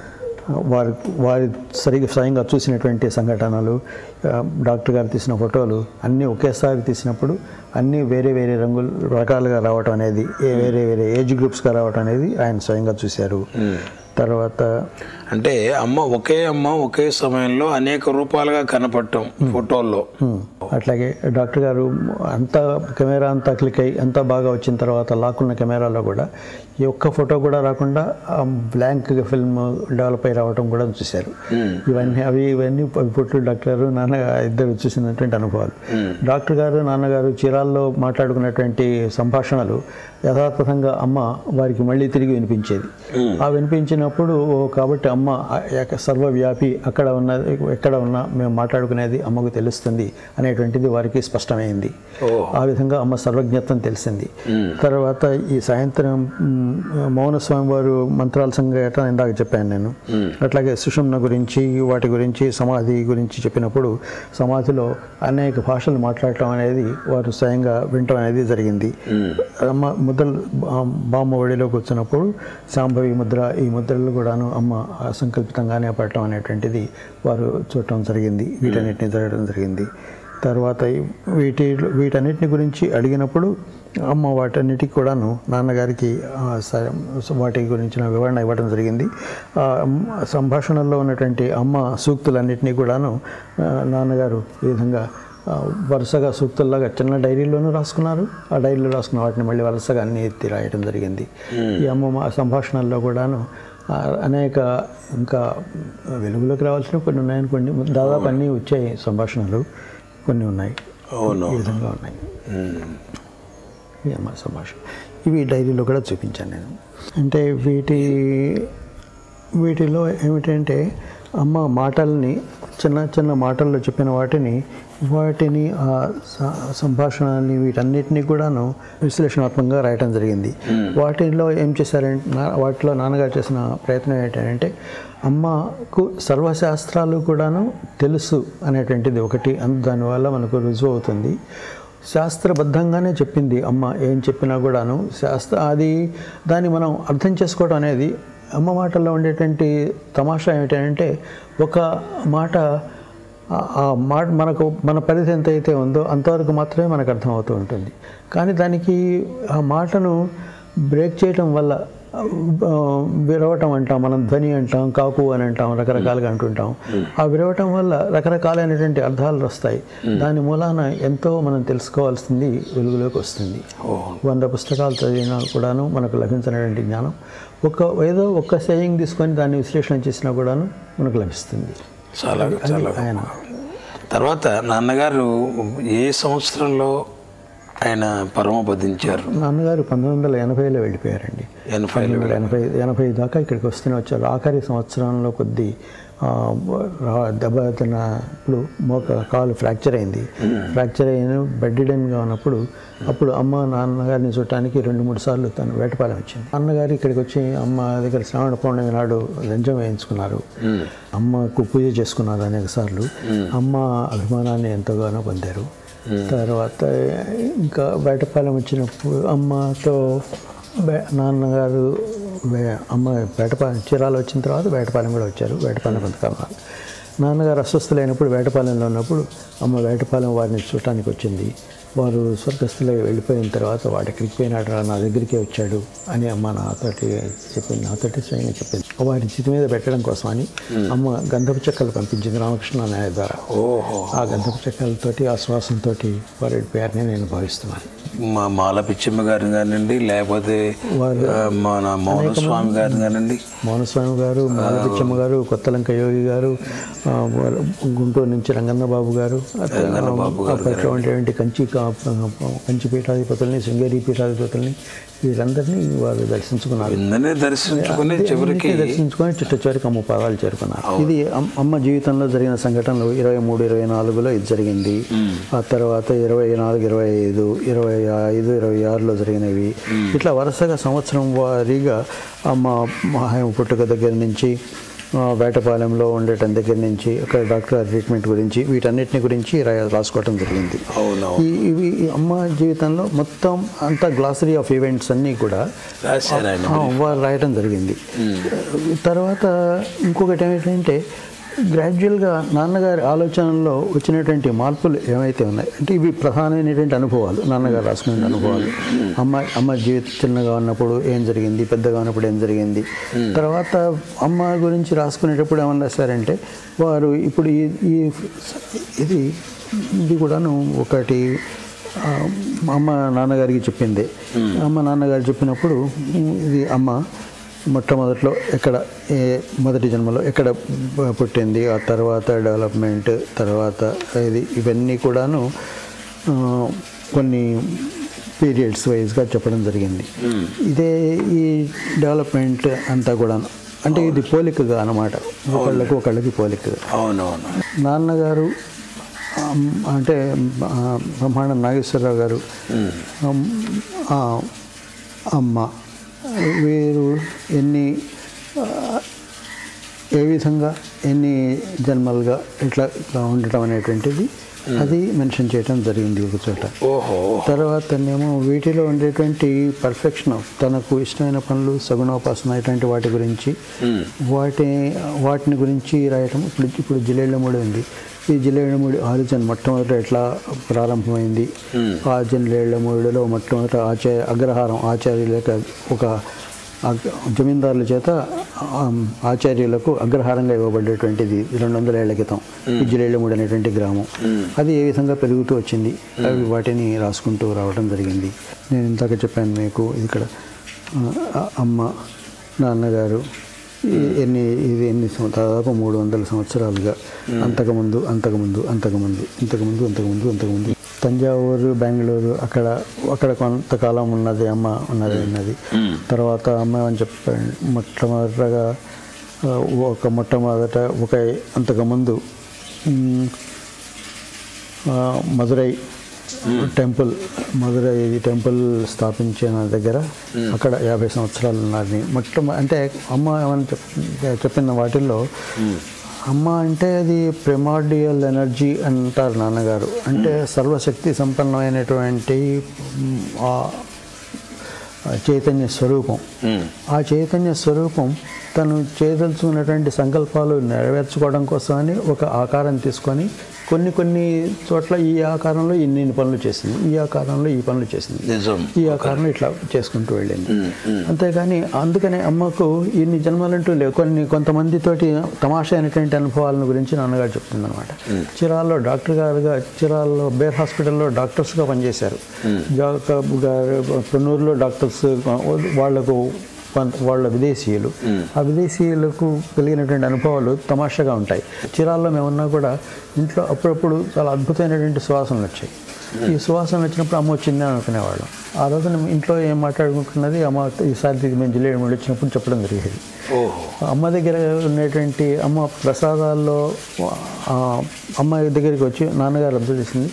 వారి వారి సరిగ్గా స్వయంగా చూసినటువంటి సంఘటనలు ఆ, డాక్టర్ గారు తీసిన ఫోటోలు అన్నీ ఒకేసారి తీసినప్పుడు అన్నీ వేరే వేరే రంగులు రకాలుగా రావటం అనేది ఏ వేరే వేరే ఏజ్ గ్రూప్స్గా రావటం అనేది ఆయన స్వయంగా చూశారు తర్వాత అంటే అమ్మ ఒకే అమ్మ ఒకే సమయంలో అనేక రూపాలుగా కనపడటం ఫోటోల్లో ఉమ్, అట్లాగే డాక్టర్ గారు అంతా కెమెరా అంతా క్లిక్ అయ్యి అంతా బాగా వచ్చిన తర్వాత లాక్కున్న కెమెరాలో కూడా ఈ ఒక్క ఫోటో కూడా రాకుండా బ్లాంక్ ఫిల్మ్ డెవలప్ అయి రావడం కూడా చూశారు ఇవన్నీ అవి ఇవన్నీ పుట్టు డాక్టర్ గారు నాన్న ఇద్దరు చూసినటువంటి అనుభవాలు డాక్టర్ గారు నాన్నగారు చీరాల్లో మాట్లాడుకున్నటువంటి సంభాషణలు యథాతథంగా అమ్మ వారికి మళ్ళీ తిరిగి వినిపించేది ఆ వినిపించినప్పుడు ఓ కాబట్టి అమ్మ ఏక- సర్వవ్యాపి అక్కడ ఉన్నది ఎక్కడ ఉన్నా మేము మాట్లాడుకునేది అమ్మకు తెలుస్తుంది అనేటువంటిది వారికి స్పష్టమైంది ఆ విధంగా అమ్మ సర్వజ్ఞత్వం తెలిసింది తర్వాత ఈ సాయంత్రం మ్, మౌన స్వామి వారు మంత్రాల సంఘటన ఇందాక చెప్పాను నేను అట్లాగే సుషుమ్న గురించి వాటి గురించి సమాధి గురించి చెప్పినప్పుడు సమాధిలో అనేక భాషలు మాట్లాడటం అనేది వారు స్వయంగా వినటం అనేది జరిగింది అమ్మ ముద్రలు బా- బామ్మ ఒడిలోకి వచ్చినప్పుడు శాంభవి ముద్ర ఈ ముద్రలు కూడాను అమ్మ అసంకల్పితంగానే పడటం అనేటువంటిది వారు చూడటం జరిగింది వీటన్నిటిని జరగడం జరిగింది తర్వాత ఈ వీటి వీటన్నిటిని గురించి అడిగినప్పుడు అమ్మ వాటన్నిటికి కూడాను నాన్నగారికి ఆ, స- వాటి గురించిన వివరణ ఇవ్వడం జరిగింది ఆ, అమ్మ సంభాషణలో ఉన్నటువంటి అమ్మ సూక్తులన్నిటినీ కూడాను ఆ, నాన్నగారు ఈ విధంగా ఆ, వరుసగా సూక్తుల్లాగా చిన్న డైరీలోనూ రాసుకున్నారు ఆ డైరీలో రాసుకున్న వాటిని మళ్ళీ వరుసగా అన్ని ఎత్తి రాయడం జరిగింది ఈ అమ్మ మా సంభాషణల్లో కూడాను ఆ, అనేక ఇంకా వెలుగులోకి రావాల్సిన కొన్ని ఉన్నాయనుకోండి దాదాపు అన్నీ వచ్చాయి సంభాషణలు కొన్ని ఉన్నాయి అవును ఈ విధంగా ఉన్నాయి ఈ అమ్మ సంభాషణ ఇవి డైరీలో కూడా చూపించాను నేను అంటే వీటి వీటిలో ఏమిటంటే అమ్మ మాటల్ని చిన్న చిన్న మాటల్లో చెప్పిన వాటిని వాటిని ఆ స- సంభాషణని వీటన్నిటినీ కూడాను విశ్లేషణాత్మకంగా రాయటం జరిగింది వాటిలో ఏం చేశారంటే నా- వాటిలో నాన్నగారు చేసిన ప్రయత్నం ఏంటంటే అమ్మకు సర్వశాస్త్రాలు కూడాను తెలుసు అనేటువంటిది ఒకటి అన్- దానివల్ల మనకు రుజువు అవుతుంది శాస్త్రబద్ధంగానే చెప్పింది అమ్మ ఏం చెప్పినా కూడాను శాస్త్ర అది దాన్ని మనం అర్థం చేసుకోవడం అనేది అమ్మ మాటల్లో ఉండేటువంటి తమాషా ఏమిటంటే ఒక మాట ఆ- ఆ మాట మనకు మన పరిధి ఎంత అయితే ఉందో అంతవరకు మాత్రమే మనకు అర్థమవుతూ ఉంటుంది కానీ దానికి ఆ మాటను బ్రేక్ చేయటం వల్ల ఆ, విరవటం అంటాం మనం ధ్వని అంటాం కాకు అని అంటాం రకరకాలుగా అంటుంటాం ఆ విరవటం వల్ల రకరకాలైనటువంటి అర్థాలు వస్తాయి దాని మూలాన ఎంతో మనం తెలుసుకోవాల్సింది వెలుగులోకి వస్తుంది వంద పుస్తకాలు చదివినా కూడాను మనకు లభించినటువంటి జ్ఞానం ఒక ఏదో ఒక్క సేయింగ్ తీసుకొని దాన్ని విశ్లేషణ చేసినా కూడాను మనకు లభిస్తుంది చాలా చాలా ఆయన తర్వాత నాన్నగారు ఏ సంవత్సరంలో ఆయన పరమపదించారు నాన్నగారు పంతొమ్మిది వందల ఎనభైలో వెళ్ళిపోయారండి ఎనభైలో పంతొమ్మిది వందల ఎనభై ఎనభై దాకా ఇక్కడికి వస్తూనే వచ్చారు ఆఖరి సంవత్సరంలో కొద్ది ఆ, రా- దెబ్బ తిన్నప్పుడు మోక కాలు ఫ్రాక్చర్ అయింది ఫ్రాక్చర్ అయిన బెడ్డెన్గా ఉన్నప్పుడు అప్పుడు అమ్మ నాన్నగారిని చూడటానికి రెండు మూడు సార్లు తను వేటపాలెం వచ్చింది అన్నగారు ఇక్కడికి వచ్చి అమ్మ దగ్గర శ్రావణ పౌర్ణమి నాడు లంచం వేయించుకున్నారు అమ్మకు పూజ చేసుకున్నారు అనేక సార్లు అమ్మ అభిమానాన్ని ఎంతగానో పొందారు తర్వాత ఇంకా వేటపాలెం వచ్చినప్పుడు అమ్మతో బే- నాన్నగారు వే- అమ్మ వేటపాలెం చీరాలు వచ్చిన తర్వాత వేటపాలెం కూడా వచ్చారు వేటపాలెం కొంతకాలం నాన్నగారు అస్వస్థలైనప్పుడు వేటపాలెంలో ఉన్నప్పుడు అమ్మ వేటపాలెం వారిని చూడటానికి వచ్చింది వారు స్వర్గస్థులై వెళ్ళిపోయిన తర్వాత వాడు ఎక్కడికి పోయినాడు రా, నా దగ్గరికే వచ్చాడు అని అమ్మ నాతోటి చెప్పింది నాతోటి స్వయంగా చెప్పింది వారి చితి మీద పెట్టడం కోసం అని అమ్మ గంధపు చెక్కలు పంపించింది రామకృష్ణ నాయ ద్వారా ఓహో ఆ గంధపు చెక్కలతోటి ఆ శ్వాసంతో వారు వెళ్ళిపోయారని నేను భావిస్తున్నాను మా మాల పిచ్చమ్మ గారిని కానివ్వండి లేకపోతే ఆ, మన మౌన స్వామి గారిని కానివ్వండి మౌనస్వామి గారు మాలపిచ్చమ్మ గారు కొత్తలంక యోగి గారు ఆ, వారు గుంటూరు నుంచి రంగన్న బాబు గారు అప్పట్లో ఉండేటువంటి కంచి కా- కంచి పీఠాధిపతుల్ని శృంగేరి పీఠాధిపతుల్ని వీరందరినీ వారు దర్శించుకున్నారు ఇందనే దర్శించుకుని చివరికి అన్నిటినీ దర్శించుకొని చిట్ట చివరికి అమ్మ పాదాలు చేరుకున్నారు ఇది అమ్- అమ్మ జీవితంలో జరిగిన సంఘటనలు ఇరవై మూడు ఇరవై నాలుగులో ఇది జరిగింది ఆ తర్వాత ఇరవై నాలుగు ఇరవై ఐదు ఇరవై ఐదు ఇరవై ఆరులో జరిగినవి ఇట్లా వరుసగా సంవత్సరం వారీగా అమ్మ మహాయం పుట్టుక దగ్గర నుంచి ఆ, వేటపాలెంలో ఉండటం దగ్గర నుంచి అక్కడ డాక్టర్ గారి ట్రీట్మెంట్ గురించి వీటన్నిటిని గురించి రా- రాసుకోవటం జరిగింది అవునవును ఈ ఇవి ఈ అమ్మ జీవితంలో మొత్తం అంతా గ్లాసరీ ఆఫ్ ఈవెంట్స్ అన్నీ కూడా రాశారు ఆయన ఆ, వారు రాయటం జరిగింది తర్వాత ఇంకొకటి ఏమిటంటే గ్రాడ్యువల్గా నాన్నగారి ఆలోచనల్లో వచ్చినటువంటి మార్పులు ఏమైతే ఉన్నాయి అంటే ఇవి ప్రధానమైనటువంటి అనుభవాలు నాన్నగారు రాసుకునే అనుభవాలు అమ్మ అమ్మ జీవితం చిన్నగా ఉన్నప్పుడు ఏం జరిగింది పెద్దగా ఉన్నప్పుడు ఏం జరిగింది తర్వాత అమ్మ గురించి రాసుకునేటప్పుడు ఏమన్నా రాశారంటే వారు ఇప్పుడు ఈ ఈ ఇది ఇది కూడాను ఒకటి ఆ, అమ్మ నాన్నగారికి చెప్పింది అమ్మ నాన్నగారు చెప్పినప్పుడు ఇది అమ్మ మొట్టమొదట్లో ఎక్కడ ఏ మొదటి జన్మలో ఎక్కడ పుట్టింది ఆ తర్వాత డెవలప్మెంట్ తర్వాత ఇది ఇవన్నీ కూడాను ఆ, కొన్ని పీరియడ్స్ వైజ్గా చెప్పడం జరిగింది ఇదే ఈ డెవలప్మెంట్ అంతా కూడాను అంటే ఇది పోలికగా అన్నమాట ఒకళ్ళకి ఒకళ్ళకి పోలికగా అవునవును నాన్నగారు ఆమ్, అంటే ఆ, బ్రహ్మాండం నాగేశ్వరరావు గారు ఆమ్, ఆ, అమ్మ వీరు ఎన్ని ఆ, ఏ విధంగా ఎన్ని జన్మలుగా ఇట్లా ఇట్లా ఉండటం అనేటువంటిది అది మెన్షన్ చేయటం జరిగింది ఒక చోట ఓహో తర్వాతనేమో వీటిలో ఉండేటువంటి పర్ఫెక్షన్ తనకు ఇష్టమైన పనులు సగుణోపాసన ఇటువంటి వాటి గురించి వాటి వాటిని గురించి రాయటం ఇప్పుడు ఇప్పుడు జిల్లేళ్ళమూడి ఉంది ఈ జిల్లేళ్ళమూడి ఆలోచన మొట్టమొదట ఎట్లా ప్రారంభమైంది ఆ జిల్లేళ్ళమూడిలో మొట్టమొదట ఆచార్య అగ్రహారం ఆచార్యులకు ఒక అగ్- జమీందారుల చేత ఆమ్, ఆచార్యులకు అగ్రహారంగా ఇవ్వబడేటువంటిది రెండు వందల ఏళ్ల క్రితం ఇజ్జిలేళ్ళమూడి అనేటువంటి గ్రామం అది ఏ విధంగా పెరుగుతూ వచ్చింది అవి వాటిని రాసుకుంటూ రావడం జరిగింది నేను ఇందాక చెప్పాను మీకు ఇక్కడ ఆ, అమ్మ నాన్నగారు ఈ- ఎన్ని ఇది ఎన్ని సం- దాదాపు మూడు వందల సంవత్సరాలుగా అంతకుముందు అంతకుముందు అంతకుముందు ఇంతకుముందు అంతకుముందు అంతకుముందు తంజావూరు బెంగళూరు అక్కడ అక్కడ కొంతకాలం ఉన్నది అమ్మ ఉన్నది ఉన్నది తర్వాత అమ్మ అని చెప్పాను మొట్టమొదటగా ఆ, ఒక మొట్టమొదట ఒక అంతకుముందు మ్, ఆ, మదురై టెంపుల్ మదురై టెంపుల్ స్థాపించిన దగ్గర అక్కడ యాభై సంవత్సరాలు ఉన్నది మొట్టమ అంటే అమ్మ ఏమని చెప్ చెప్పిన వాటిల్లో అమ్మ అంటే అది ప్రిమార్డియల్ ఎనర్జీ అంటారు నాన్నగారు అంటే సర్వశక్తి సంపన్నమైనటువంటి మ్, ఆ ఆ చైతన్య స్వరూపం ఆ చైతన్య స్వరూపం తను చేయదలుచుకున్నటువంటి సంకల్పాలు నెరవేర్చుకోవడం కోసమని ఒక ఆకారం తీసుకొని కొన్ని కొన్ని చోట్ల ఈ ఆకారంలో ఇన్ని ఇన్ని పనులు చేసింది ఈ ఆకారంలో ఈ పనులు చేసింది నిజం ఈ ఆకారంలో ఇట్లా చేసుకుంటూ వెళ్ళింది అంతేగాని అందుకనే అమ్మకు ఇన్ని జన్మలంటూ లేవు కొన్ని కొంతమందితోటి తమాషా అయినటువంటి అనుభవాలను గురించి నాన్నగారు చెప్తుంది అనమాట చిరాల్లో డాక్టర్ గారుగా చిరాల్లో బేర్ హాస్పిటల్లో డాక్టర్స్గా పనిచేశారు జాకబ్ గారు పొన్నూరులో డాక్టర్స్ వాళ్లకు కొంత వాళ్ళ విదేశీయులు ఆ విదేశీయులకు కలిగినటువంటి అనుభవాలు తమాషాగా ఉంటాయి చిరాల్లో మేమున్నా కూడా ఇంట్లో అప్పుడప్పుడు చాలా అద్భుతమైనటువంటి సువాసనలు వచ్చాయి ఈ సువాసన వచ్చినప్పుడు అమ్మ వచ్చిందని అనుకునేవాళ్ళం ఆ రోజున ఇంట్లో ఏం మాట్లాడుకుంటున్నది అమ్మ ఈసారి మేము జిల్లేడు మూడు వచ్చినప్పుడు చెప్పడం జరిగేది ఓహో అమ్మ దగ్గర ఉండేటువంటి అమ్మ ప్రసాదాల్లో ఆ, అమ్మ దగ్గరికి వచ్చి నాన్నగారు అర్థం చేసింది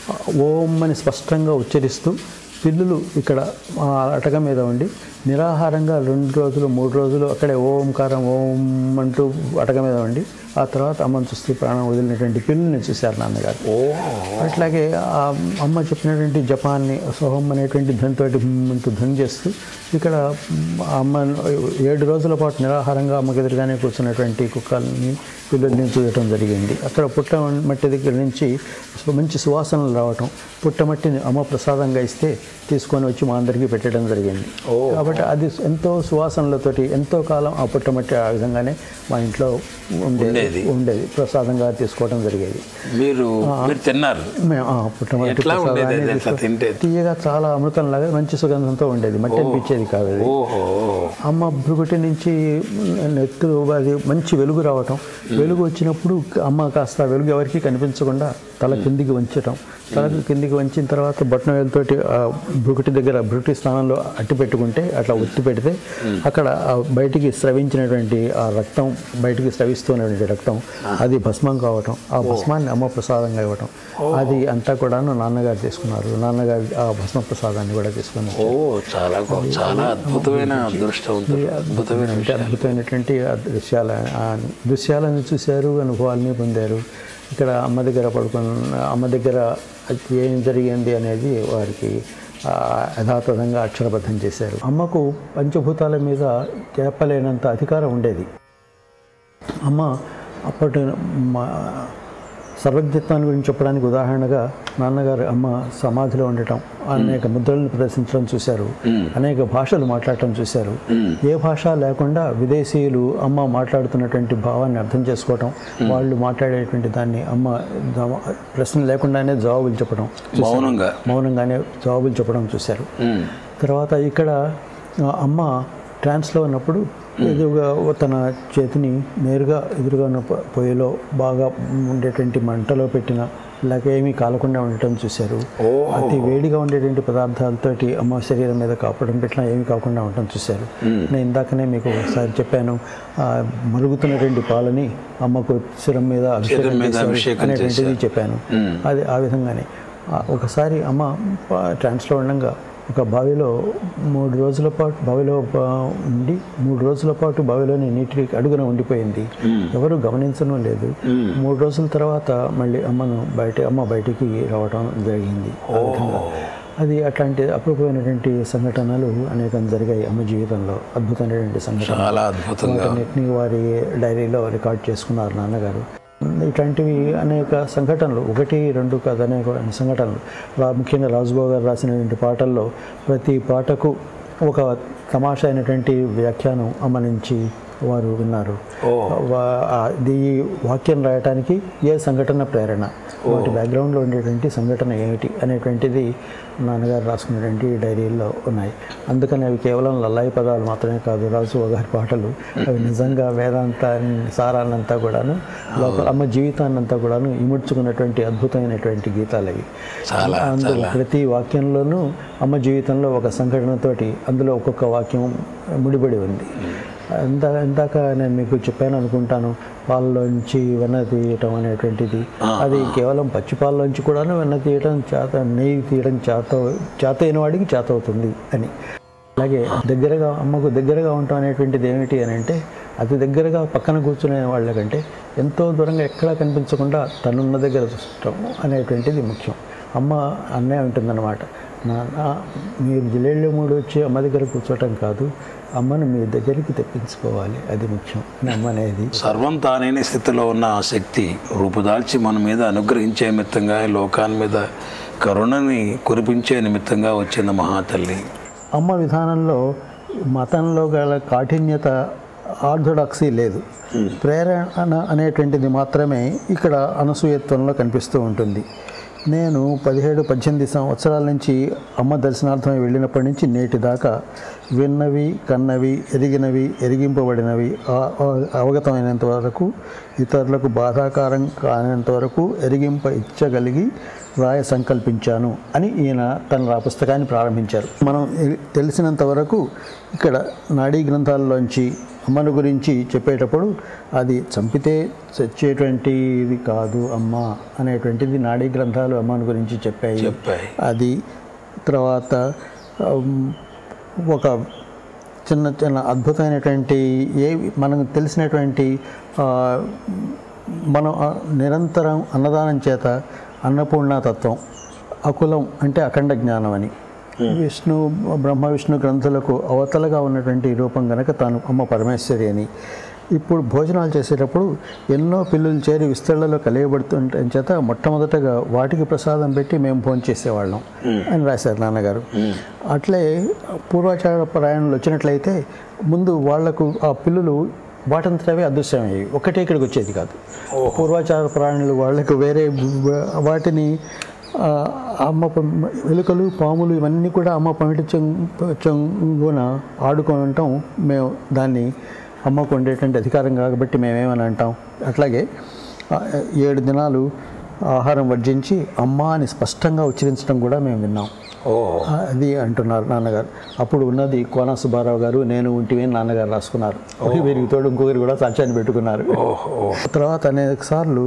ఓం అని స్పష్టంగా ఉచ్చరిస్తూ పిల్లులు ఇక్కడ ఆ అటక మీద ఉండి నిరాహారంగా రెండు రోజులు మూడు రోజులు అక్కడే ఓంకారం ఓం అంటూ అటక మీద ఉండి ఆ తర్వాత అమ్మను చూస్తూ ప్రాణం వదిలినటువంటి పిల్లుల్ని చూశారు నాన్నగారు అట్లాగే ఆ అమ్మ చెప్పినటువంటి జపాన్ని సోహం అనేటువంటి ధ్వనితోటి అంటూ ధ్వని చేస్తూ ఇక్కడ ఆ అమ్మ ఏడు రోజుల పాటు నిరాహారంగా అమ్మకి ఎదురుగానే కూర్చున్నటువంటి కుక్కల్ని పిల్లల్ని చూడటం జరిగింది అక్కడ పుట్ట మట్టి దగ్గర నుంచి మంచి సువాసనలు రావటం పుట్టమట్టిని అమ్మ ప్రసాదంగా ఇస్తే తీసుకొని వచ్చి మా అందరికీ పెట్టడం జరిగింది కాబట్టి అది ఎంతో సువాసనలతోటి ఎంతో కాలం ఆ పుట్టమట్టి ఆ విధంగానే మా ఇంట్లో ఉండేది ఉండేది. ఉండేది ప్రసాదంగా తీసుకోవడం జరిగేది మీరు మీరు తిన్నారు మేము ఆ పుట్టమట్టి ఎట్లా ఉండేది ప్రసాదాన్ని అది ఎట్లా తీసుకో- తింటే? తీయగా చాలా అమృతంలాగా మంచి సుగంధంతో ఉండేది మట్టి అనిపించేది కాదు అది ఓహో అమ్మ భృగుటి నుంచి నెత్తులు అది మంచి వెలుగు రావటం వెలుగు వచ్చినప్పుడు అమ్మ కాస్త వెలుగు ఎవరికి కనిపించకుండా తల కిందికి వంచటం తల కిందికి వంచిన తర్వాత బొట్టన వేలుతోటి ఆ భృగుటి దగ్గర భృగుటి స్థానంలో అట్టి పెట్టుకుంటే అట్లా ఒత్తి పెడితే అక్కడ ఆ బయటికి స్రవించినటువంటి ఆ రక్తం బయటికి స్రవిస్తున్నటువంటి రక్తం అది భస్మం కావటం ఆ భస్మాన్ని అమ్మ ప్రసాదంగా ఇవ్వటం అది అంతా కూడాను నాన్నగారు తీసుకున్నారు నాన్నగారు ఆ భస్మ ప్రసాదాన్ని కూడా తీసుకున్నారు ఓ చాలా గొప్ప చాలా అద్భుతమైన అదృష్టవంతులు అద్భుతమైన అంటే విషయం అద్భుతమైనటువంటి ఆ దృశ్యాల ఆ దృశ్యాలను చూశారు అనుభవాల్ని పొందారు ఇక్కడ అమ్మ దగ్గర పడుకున్న అమ్మ దగ్గర ఏం జరిగింది అనేది వారికి ఆ, యథాతథంగా అక్షరబద్ధం చేశారు అమ్మకు పంచభూతాల మీద చెప్పలేనంత అధికారం ఉండేది అమ్మ అప్పటి మా సర్వజ్ఞత్వాన్ని గురించి చెప్పడానికి ఉదాహరణగా నాన్నగారు అమ్మ సమాధిలో ఉండటం అనేక ముద్రలను ప్రదర్శించడం చూశారు అనేక భాషలు మాట్లాడటం చూశారు ఏ భాష లేకుండా విదేశీయులు అమ్మ మాట్లాడుతున్నటువంటి భావాన్ని అర్థం చేసుకోవటం వాళ్ళు మాట్లాడేటువంటి దాన్ని అమ్మ జవా- ప్రశ్న లేకుండానే జవాబులు చెప్పడం చూశారు. మౌనంగా మౌనంగానే జవాబులు చెప్పడం చూశారు తర్వాత ఇక్కడ ఆ, అమ్మ ట్రాన్స్లో ఉన్నప్పుడు ఎదురుగా తన చేతిని నేరుగా ఎదురుగా ఉన్న పొ- పొయ్యిలో బాగా ఉండేటువంటి మంటలో పెట్టిన లేక ఏమీ కాలకుండా ఉండటం చూశారు అతి వేడిగా ఉండేటువంటి పదార్థాలతోటి అమ్మ శరీరం మీద కాపడం పెట్టినా ఏమీ కాకుండా ఉండటం చూశారు నేను ఇందాకనే మీకు ఒకసారి చెప్పాను ఆ, మరుగుతున్నటువంటి పాలని అమ్మకు శిరం మీద అభిషేకం శిరం మీద చేశారు అభిషేకం అనేటువంటిది చేశారు. చెప్పాను అది ఆ విధంగానే ఆ, ఒకసారి అమ్మ ప- ట్రాన్స్లో ఉండగా ఒక బావిలో మూడు రోజుల పాటు బావిలో ప- ఉండి మూడు రోజుల పాటు బావిలోని నీటి అడుగున ఉండిపోయింది ఎవరు గమనించడం లేదు మూడు రోజుల తర్వాత మళ్ళీ అమ్మను బయట అమ్మ బయటికి రావడం జరిగింది ఆ విధంగా అది అట్లాంటి అపూర్వమైనటువంటి సంఘటనలు అనేకం జరిగాయి అమ్మ జీవితంలో అద్భుతమైనటువంటి సంఘటన చాలా అద్భుతంగా వాటన్నిటిని వారి డైరీలో రికార్డ్ చేసుకున్నారు నాన్నగారు ఇట్లాంటివి అనేక సంఘటనలు ఒకటి రెండు కాదు అనేక సంఘటనలు రా ముఖ్యంగా రాజుబాబు గారు రాసినటువంటి పాటల్లో ప్రతి పాటకు ఒక తమాషా అయినటువంటి వ్యాఖ్యానం అమ్మ నుంచి వారు విన్నారు వా- ఆ- ఇది వాక్యం రాయటానికి ఏ సంఘటన ప్రేరణ వాటి బ్యాక్గ్రౌండ్లో ఉండేటువంటి సంఘటన ఏమిటి అనేటువంటిది నాన్నగారు రాసుకున్నటువంటి డైరీల్లో ఉన్నాయి అందుకని అవి కేవలం లల్లాయి పదాలు మాత్రమే కాదు రాజు గారి పాటలు అవి నిజంగా వేదాంత సారాన్నంతా కూడాను లోపల అమ్మ జీవితాన్నంతా కూడాను ఇముడ్చుకున్నటువంటి అద్భుతమైనటువంటి గీతాలు అవి చాలా, అందులో ప్రతి వాక్యంలోనూ అమ్మ జీవితంలో ఒక సంఘటనతోటి అందులో ఒక్కొక్క వాక్యం ముడిపడి ఉంది ఇందా ఇందాక నేను మీకు చెప్పాను అనుకుంటాను పాలలోంచి వెన్న తీయటం అనేటువంటిది అది కేవలం పచ్చి పాలలోంచి కూడాను వెన్న తీయటం చేత నెయ్యి తీయడం చేత చేత అయిన వాడికి చేత అవుతుంది అని అలాగే దగ్గరగా అమ్మకు దగ్గరగా ఉండటం అనేటువంటిది ఏమిటి అని అంటే అతి దగ్గరగా పక్కన కూర్చునే వాళ్ళకంటే ఎంతో దూరంగా ఎక్కడా కనిపించకుండా తనున్న దగ్గర చూడటం అనేటువంటిది ముఖ్యం అమ్మ అన్నే ఉంటుందన్నమాట నాన్న మీరు జిల్లేళ్ళు మూడు వచ్చి అమ్మ దగ్గర కూర్చోవటం కాదు అమ్మను మీ దగ్గరికి తెప్పించుకోవాలి అది ముఖ్యం అని అమ్మ అనేది సర్వం తానైన స్థితిలో ఉన్న ఆ శక్తి రూపుదాల్చి మన మీద అనుగ్రహించే నిమిత్తంగా ఈ లోకాన్ని మీద కరుణని కురిపించే నిమిత్తంగా వచ్చిన మహాతల్లి అమ్మ విధానంలో మతంలో గల కాఠిన్యత ఆర్థోడాక్సీ లేదు ప్రేరణ అనేటువంటిది మాత్రమే ఇక్కడ అనసూయత్వంలో కనిపిస్తూ ఉంటుంది నేను పదిహేడు పద్దెనిమిది సంవత్సరాల నుంచి అమ్మ దర్శనార్థం వెళ్ళినప్పటి నుంచి నేటి దాకా విన్నవి కన్నవి ఎరిగినవి ఎరిగింపబడినవి ఆ- ఆ- అవగతమైనంత వరకు ఇతరులకు బాధాకారం కానంత వరకు ఎరిగింప ఇచ్చగలిగి రాయ సంకల్పించాను అని ఈయన తన ఆ పుస్తకాన్ని ప్రారంభించారు మనం ఎ- తెలిసినంత వరకు ఇక్కడ నాడీ గ్రంథాల్లోంచి అమ్మను గురించి చెప్పేటప్పుడు అది చంపితే చచ్చేటువంటిది కాదు అమ్మ అనేటువంటిది నాడీ గ్రంథాలు అమ్మను గురించి చెప్పాయి చెప్పాయి. అది తర్వాత ఉమ్, ఒక చిన్న చిన్న అద్భుతమైనటువంటి ఏ మనకు తెలిసినటువంటి ఆ, మనం ఆ, నిరంతరం అన్నదానం చేత అన్నపూర్ణ తత్వం అకులం అంటే అఖండ జ్ఞానం అని విష్ణు బ్రహ్మ విష్ణు గ్రంథులకు అవతలగా ఉన్నటువంటి రూపం గనక తాను అమ్మ పరమేశ్వరి అని ఇప్పుడు భోజనాలు చేసేటప్పుడు ఎన్నో పిల్లులు చేరి విస్తళ్లలో కలియబడుతుంటే చేత మొట్టమొదటగా వాటికి ప్రసాదం పెట్టి మేము భోజనం చేసేవాళ్ళం అని రాశారు నాన్నగారు అట్లే పూర్వాచార ప్రయాణంలో వచ్చినట్లయితే ముందు వాళ్లకు ఆ పిల్లులు వాటంతటవే అదృశ్యమయ్యేవి ఒకటే ఇక్కడికి వచ్చేది కాదు పూర్వాచార ప్రాణులు వాళ్ళకు వేరే వాటిని ఆ, అమ్మ పం- ఎలుకలు పాములు ఇవన్నీ కూడా అమ్మ పమిటి చెంగు చెంగున ఆడుకొని ఉంటాం మేము దాన్ని అమ్మకు ఉండేటువంటి అధికారం కాబట్టి మేమేమని అంటాం అట్లాగే ఆ, ఏడు దినాలు ఆహారం వర్జించి అమ్మ అని స్పష్టంగా ఉచ్చరించడం కూడా మేము విన్నాం ఓ అది అంటున్నారు నాన్నగారు అప్పుడు ఉన్నది కోన సుబ్బారావు గారు నేను ఉంటివి అని నాన్నగారు రాసుకున్నారు వీరికి తోడు ఇంకొకరు కూడా సాక్ష్యాన్ని పెట్టుకున్నారు ఓహో తర్వాత అనేక సార్లు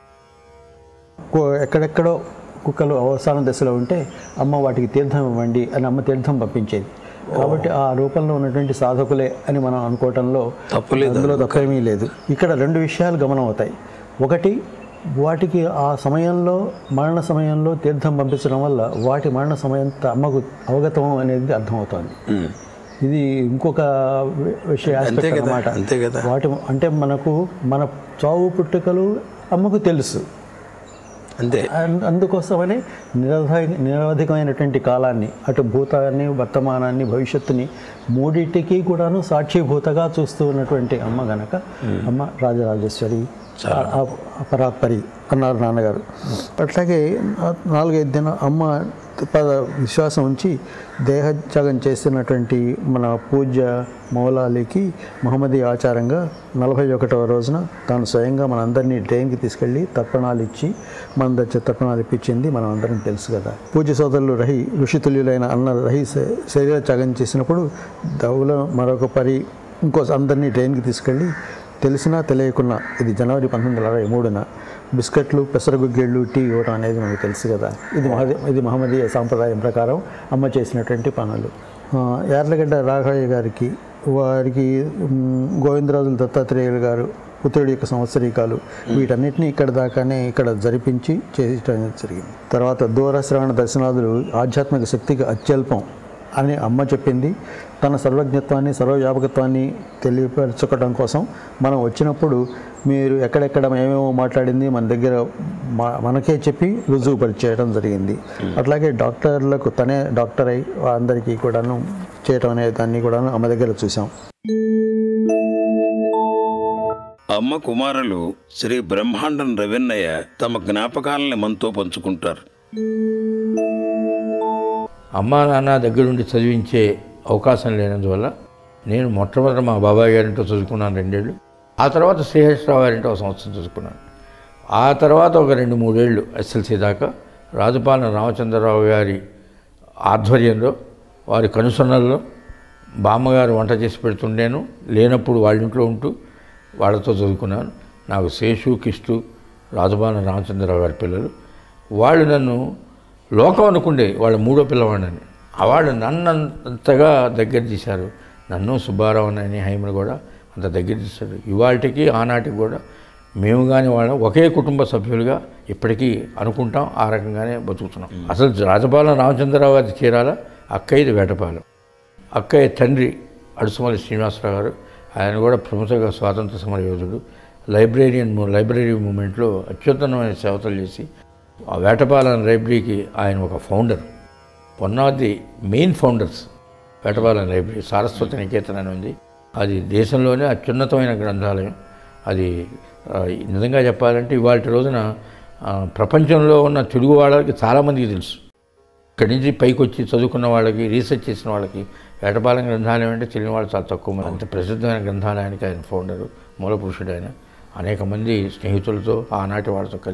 కో- ఎక్కడెక్కడో కుక్కలు అవసాన దశలో ఉంటే అమ్మ వాటికి తీర్థం ఇవ్వండి అని అమ్మ తీర్థం పంపించేది కాబట్టి ఆ రూపంలో ఉన్నటువంటి సాధకులే అని మనం అనుకోవటంలో తప్పులేదు. అందులో తప్పేమీ లేదు ఇక్కడ రెండు విషయాలు గమనం అవుతాయి ఒకటి వాటికి ఆ సమయంలో మరణ సమయంలో తీర్థం పంపించడం వల్ల వాటి మరణ సమయం అమ్మకు అవగతం అనేది అర్థమవుతోంది ఇది ఇంకొక వి- విషయ అంతే aspect కదా, అన్నమాట అంతే కదా. వాటి అంటే మనకు మన చావు పుట్టుకలు అమ్మకు తెలుసు అంతే అన్- అందుకోసమని నిరవధి నిరవధికమైనటువంటి కాలాన్ని అటు భూతాన్ని వర్తమానాన్ని భవిష్యత్తుని మూడింటికి కూడాను సాక్షిభూతగా చూస్తూ ఉన్నటువంటి అమ్మ గనక అమ్మ రాజరాజేశ్వరి ఆ- ఆ పరాత్పరి అన్నారు నాన్నగారు అట్లాగే ఆ నాలుగైదు దిన అమ్మ పద విశ్వాసం ఉంచి దేహత్యాగం చేస్తున్నటువంటి మన పూజ్య మౌలాలికి మహమ్మదీ ఆచారంగా నలభై ఒకటవ రోజున తాను స్వయంగా మనందరినీ ట్రైన్కి తీసుకెళ్ళి తర్పణాలు ఇచ్చి మన దగ్గర తర్పణాలు ఇప్పించింది మనం అందరం తెలుసు కదా పూజ్య సోదరులు రహి ఋషితుల్యులైన అన్న రహి శ- శరీర త్యాగం చేసినప్పుడు దవుల మరొక పరి ఇంకో అందరినీ ట్రైన్కి తీసుకెళ్ళి తెలిసినా తెలియకున్నా ఇది జనవరి పంతొమ్మిది వందల అరవై మూడున బిస్కెట్లు పెసరగుగ్గిళ్ళు టీ ఇవ్వడం అనేది మనకు తెలుసు కదా ఇది మహది ఇది మహమ్మదీయ సాంప్రదాయం ప్రకారం అమ్మ చేసినటువంటి పనులు ఆ, యార్లగడ్డ రాఘవయ్య గారికి వారికి మ్, గోవిందరాజుల దత్తాత్రేయులు గారు పుత్రుడి యొక్క సంవత్సరీకాలు వీటన్నిటిని ఇక్కడ దాకానే ఇక్కడ జరిపించి చేయడం జరిగింది తర్వాత దూర శ్రవణ దర్శనాదులు ఆధ్యాత్మిక శక్తికి అత్యల్పం అని అమ్మ చెప్పింది తన సర్వజ్ఞత్వాన్ని సర్వవ్యాపకత్వాన్ని తెలియపరచుకోవడం కోసం మనం వచ్చినప్పుడు మీరు ఎక్కడెక్కడ ఏమేమో మాట్లాడింది మన దగ్గర మా- మనకే చెప్పి రుజువు పరిచేయడం జరిగింది అట్లాగే డాక్టర్లకు తనే డాక్టర్ అయి అందరికీ కూడాను చేయటం అనే దాన్ని కూడాను అమ్మ దగ్గర చూసాం అమ్మ కుమారులు శ్రీ బ్రహ్మాండం రవిన్నయ్య తమ జ్ఞాపకాలని మనతో పంచుకుంటారు అమ్మా నాన్న దగ్గరుండి చదివించే అవకాశం లేనందువల్ల నేను మొట్టమొదట మా బాబాయ్ గారింటో చదువుకున్నాను రెండేళ్ళు ఆ తర్వాత శ్రీహర్షరావు గారింటో ఒక సంవత్సరం చదువుకున్నాను ఆ తర్వాత ఒక రెండు మూడేళ్ళు ఎస్ఎల్సీ దాకా రాజపాలన రామచంద్రరావు గారి ఆధ్వర్యంలో వారి కనుసన్నల్లో బామ్మగారు వంట చేసి పెడుతుండేను లేనప్పుడు వాళ్ళ ఇంట్లో ఉంటూ వాళ్ళతో చదువుకున్నాను నాకు శేషు కిష్టు రాజపాలన రామచంద్రరావు గారి పిల్లలు వాళ్ళు నన్ను లోకం అనుకుండే వాళ్ళ మూడో పిల్లవాడిని ఆ వాళ్ళు నన్ను అంతగా దగ్గర తీశారు నన్ను సుబ్బారావు అని హైమను కూడా అంత దగ్గర తీశారు ఇవాళకి ఆనాటికి కూడా మేము కానీ వాళ్ళ ఒకే కుటుంబ సభ్యులుగా ఇప్పటికీ అనుకుంటాం ఆ రకంగానే బతుకుతున్నాం అసలు రాజపాలెం రామచంద్రరావు గారి చీరాల అక్కయ్యది వేటపాలెం అక్కయ్య తండ్రి అడుసుమల్లి శ్రీనివాసరావు గారు ఆయన కూడా ప్రముఖంగా స్వాతంత్ర సమర యోధుడు లైబ్రేరియన్ మూ- లైబ్రరీ మూమెంట్లో అత్యుత్తమమైన సేవతలు చేసి ఆ వేటపాలెం లైబ్రరీకి ఆయన ఒక founder one of the main founders Vetapalem library Saraswathi Niketan అని ఉంది అది దేశంలోనే అత్యున్నతమైన గ్రంథాలయం అది ఆ, నిజంగా చెప్పాలంటే ఇవాళ రోజున ఆ, ప్రపంచంలో ఉన్న తెలుగు వాళ్ళకి చాలామందికి తెలుసు ఇక్కడి నుంచి పైకి వచ్చి చదువుకున్న వాళ్ళకి రీసెర్చ్ చేసిన వాళ్ళకి వేటపాలెం గ్రంథాలయం అంటే తెలియని వాళ్ళు చాలా తక్కువ మంది అంత ప్రసిద్ధమైన గ్రంథాలయానికి ఆయన ఫౌండరు మూల పురుషుడు ఆయన అనేక మంది స్నేహితులతో ఆనాటి వాళ్ళతో కలిసి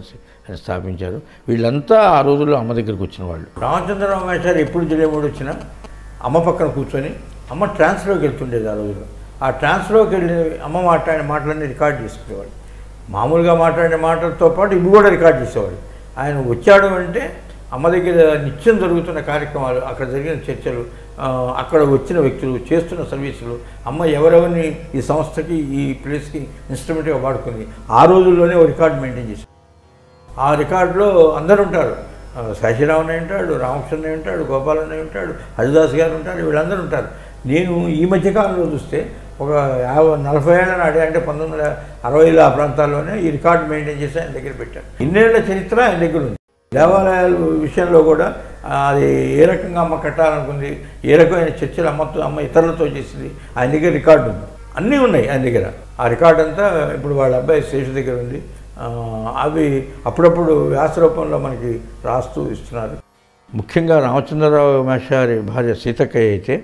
అని స్థాపించారు వీళ్ళంతా ఆ రోజుల్లో అమ్మ దగ్గరికి వచ్చిన వాళ్ళు రామచంద్రరావు మేషారు ఎప్పుడు జిల్లేమూడు వచ్చినా అమ్మ పక్కన కూర్చొని అమ్మ ట్రాన్స్లోకి వెళ్తుండేది ఆ రోజుల్లో ఆ ట్రాన్స్లోకి వెళ్ళి అమ్మ మాట్లాడిన మాటలన్నీ రికార్డ్ చేసుకునేవాడు మామూలుగా మాట్లాడిన మాటలతో పాటు ఇవి కూడా రికార్డ్ చేసేవాడు ఆయన వచ్చాడు అంటే అమ్మ దగ్గర నిత్యం జరుగుతున్న కార్యక్రమాలు అక్కడ జరిగిన చర్చలు ఆ, అక్కడ వచ్చిన వ్యక్తులు చేస్తున్న సర్వీసులు అమ్మ ఎవరెవరిని ఈ సంస్థకి ఈ ప్లేస్కి ఇన్స్ట్రుమెంట్గా వాడుకుంది ఆ రోజుల్లోనే ఒక రికార్డు మెయింటైన్ చేశారు ఆ రికార్డులో అందరు ఉంటారు ఆ, శశిరామన్ అయి ఉంటాడు రామకృష్ణ అయి ఉంటాడు గోపాలన్ అయి ఉంటాడు హరిదాస్ గారు ఉంటారు వీళ్ళందరూ ఉంటారు నేను ఈ మధ్యకాలంలో చూస్తే ఒక యాభై నలభై ఏళ్ళ నాడే అంటే పంతొమ్మిది వందల అరవైలో ఆ ప్రాంతాల్లోనే ఈ రికార్డు మెయింటైన్ చేసి ఆయన దగ్గర పెట్టారు ఇన్నేళ్ల చరిత్ర ఆయన దగ్గర ఉంది దేవాలయాల విషయంలో కూడా ఆ, అది ఏ రకంగా అమ్మ కట్టాలనుకుంది ఏ రకమైన చర్చలు అమ్మతో అమ్మ ఇతరులతో చేసింది ఆయన దగ్గర రికార్డు ఉంది అన్నీ ఉన్నాయి ఆయన దగ్గర ఆ రికార్డ్ అంతా ఇప్పుడు వాళ్ళ అబ్బాయి శేషు దగ్గర ఉంది ఆ, అవి అప్పుడప్పుడు వ్యాస రూపంలో మనకి రాస్తూ ఇస్తున్నారు ముఖ్యంగా రామచంద్రరావు మేషారి భార్య సీతక్కయ్య అయితే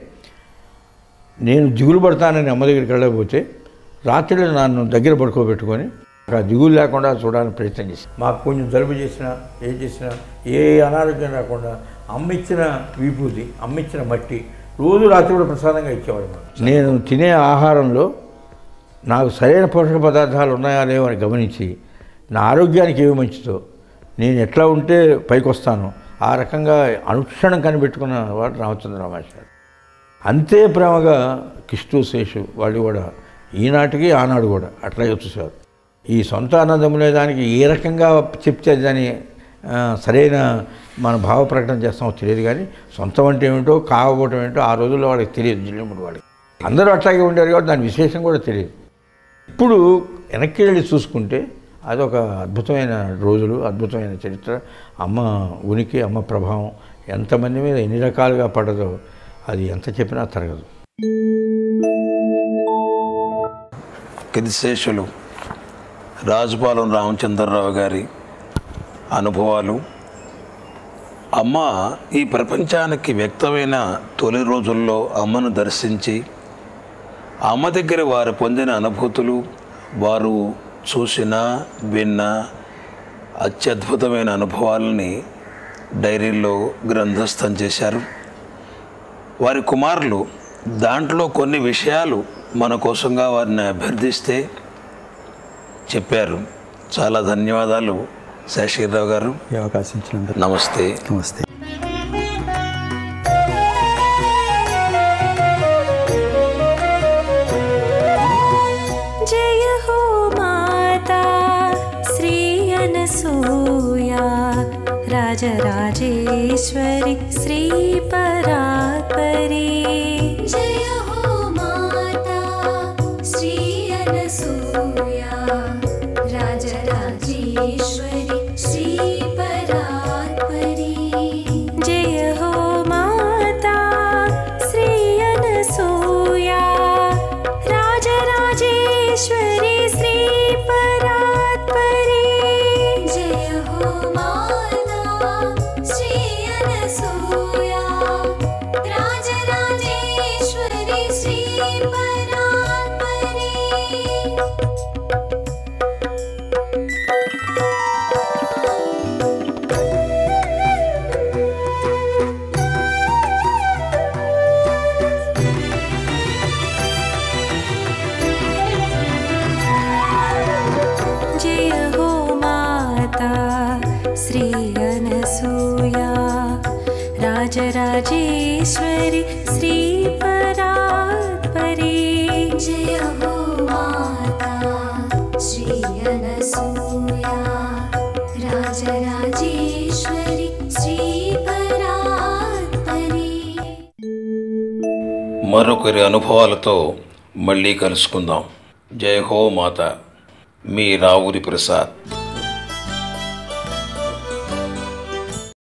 నేను దిగులు పడతానని అమ్మ దగ్గరికి వెళ్ళకపోతే రాత్రి నన్ను దగ్గర పడుకోబెట్టుకొని ఆ దిగులు లేకుండా చూడాలని ప్రయత్నం చేసి మాకు కొంచెం జలుబు చేసినా ఏం చేసినా ఏ అనారోగ్యం రాకుండా అమ్మ ఇచ్చిన విభూతి అమ్మ ఇచ్చిన మట్టి రోజు రాత్రి కూడా ప్రసాదంగా ఇచ్చేవాడు మాకు. నేను తినే ఆహారంలో నాకు సరైన పోషక పదార్థాలు ఉన్నాయా లేవో అని గమనించి నా ఆరోగ్యానికి ఏమి మంచిదో నేను ఎట్లా ఉంటే పైకి వస్తానో ఆ రకంగా అనుక్షణం కనిపెట్టుకున్న వాడు రామచంద్రరావు మాస్టర్ అంతే ప్రేమగా కిష్టు శేషు వాళ్ళు కూడా ఈనాటికి ఆనాడు కూడా అట్లాగే చూసేవారు ఈ సొంత అన్నదమ్ములే దానికి ఏ రకంగా చెప్తే దాని ఆ, సరైన మన భావ ప్రకటన చేస్తామో తెలియదు కానీ సొంతం అంటే ఏమిటో కాకపోవటం ఏంటో ఆ రోజుల్లో వాళ్ళకి తెలియదు జిల్లెముడు వాళ్ళకి అందరూ అట్లాగే ఉండేవారు కాబట్టి దాని విశేషం కూడా తెలియదు ఇప్పుడు వెనక్కి వెళ్ళి చూసుకుంటే అదొక అద్భుతమైన రోజులు అద్భుతమైన చరిత్ర అమ్మ ఉనికి అమ్మ ప్రభావం ఎంతమంది మీద ఎన్ని రకాలుగా పడదో అది ఎంత చెప్పినా తరగదు కిరిశేషులు రాజుపాలెం రామచంద్రరావు గారి అనుభవాలు అమ్మ ఈ ప్రపంచానికి వ్యక్తమైన తొలి రోజుల్లో అమ్మను దర్శించి అమ్మ దగ్గర వారు పొందిన అనుభూతులు వారు చూసిన విన్న అత్యద్భుతమైన అనుభవాలని డైరీల్లో గ్రంథస్థం చేశారు వారి కుమారులు దాంట్లో కొన్ని విషయాలు మన కోసంగా వారిని అభ్యర్థిస్తే చెప్పారు చాలా ధన్యవాదాలు శేషగిరిరావు గారు ఈ అవకాశం ఇచ్చినందుకు నమస్తే నమస్తే जय हो माता श्री अनसूया राजराजेश्वरि श्री परात्परी जय हो माता श्री अनसूया राजराजेश्वरि श्री परात्परी जय हो माता श्री अनसूया राजराजेश्वरी श्री परात्परी जय हो माता श्री अनसूया राजराजेश्वरी श्री परात्परी जय हो माता श्री अनसूया राजराजेश्वरि श्री परात्परी जय हो माता श्री अनसूया राजराजेश्वरि श्री परात्परी మరొకరి అనుభవాలతో మళ్ళీ కలుసుకుందాం జై హో మాత మీ రావురి ప్రసాద్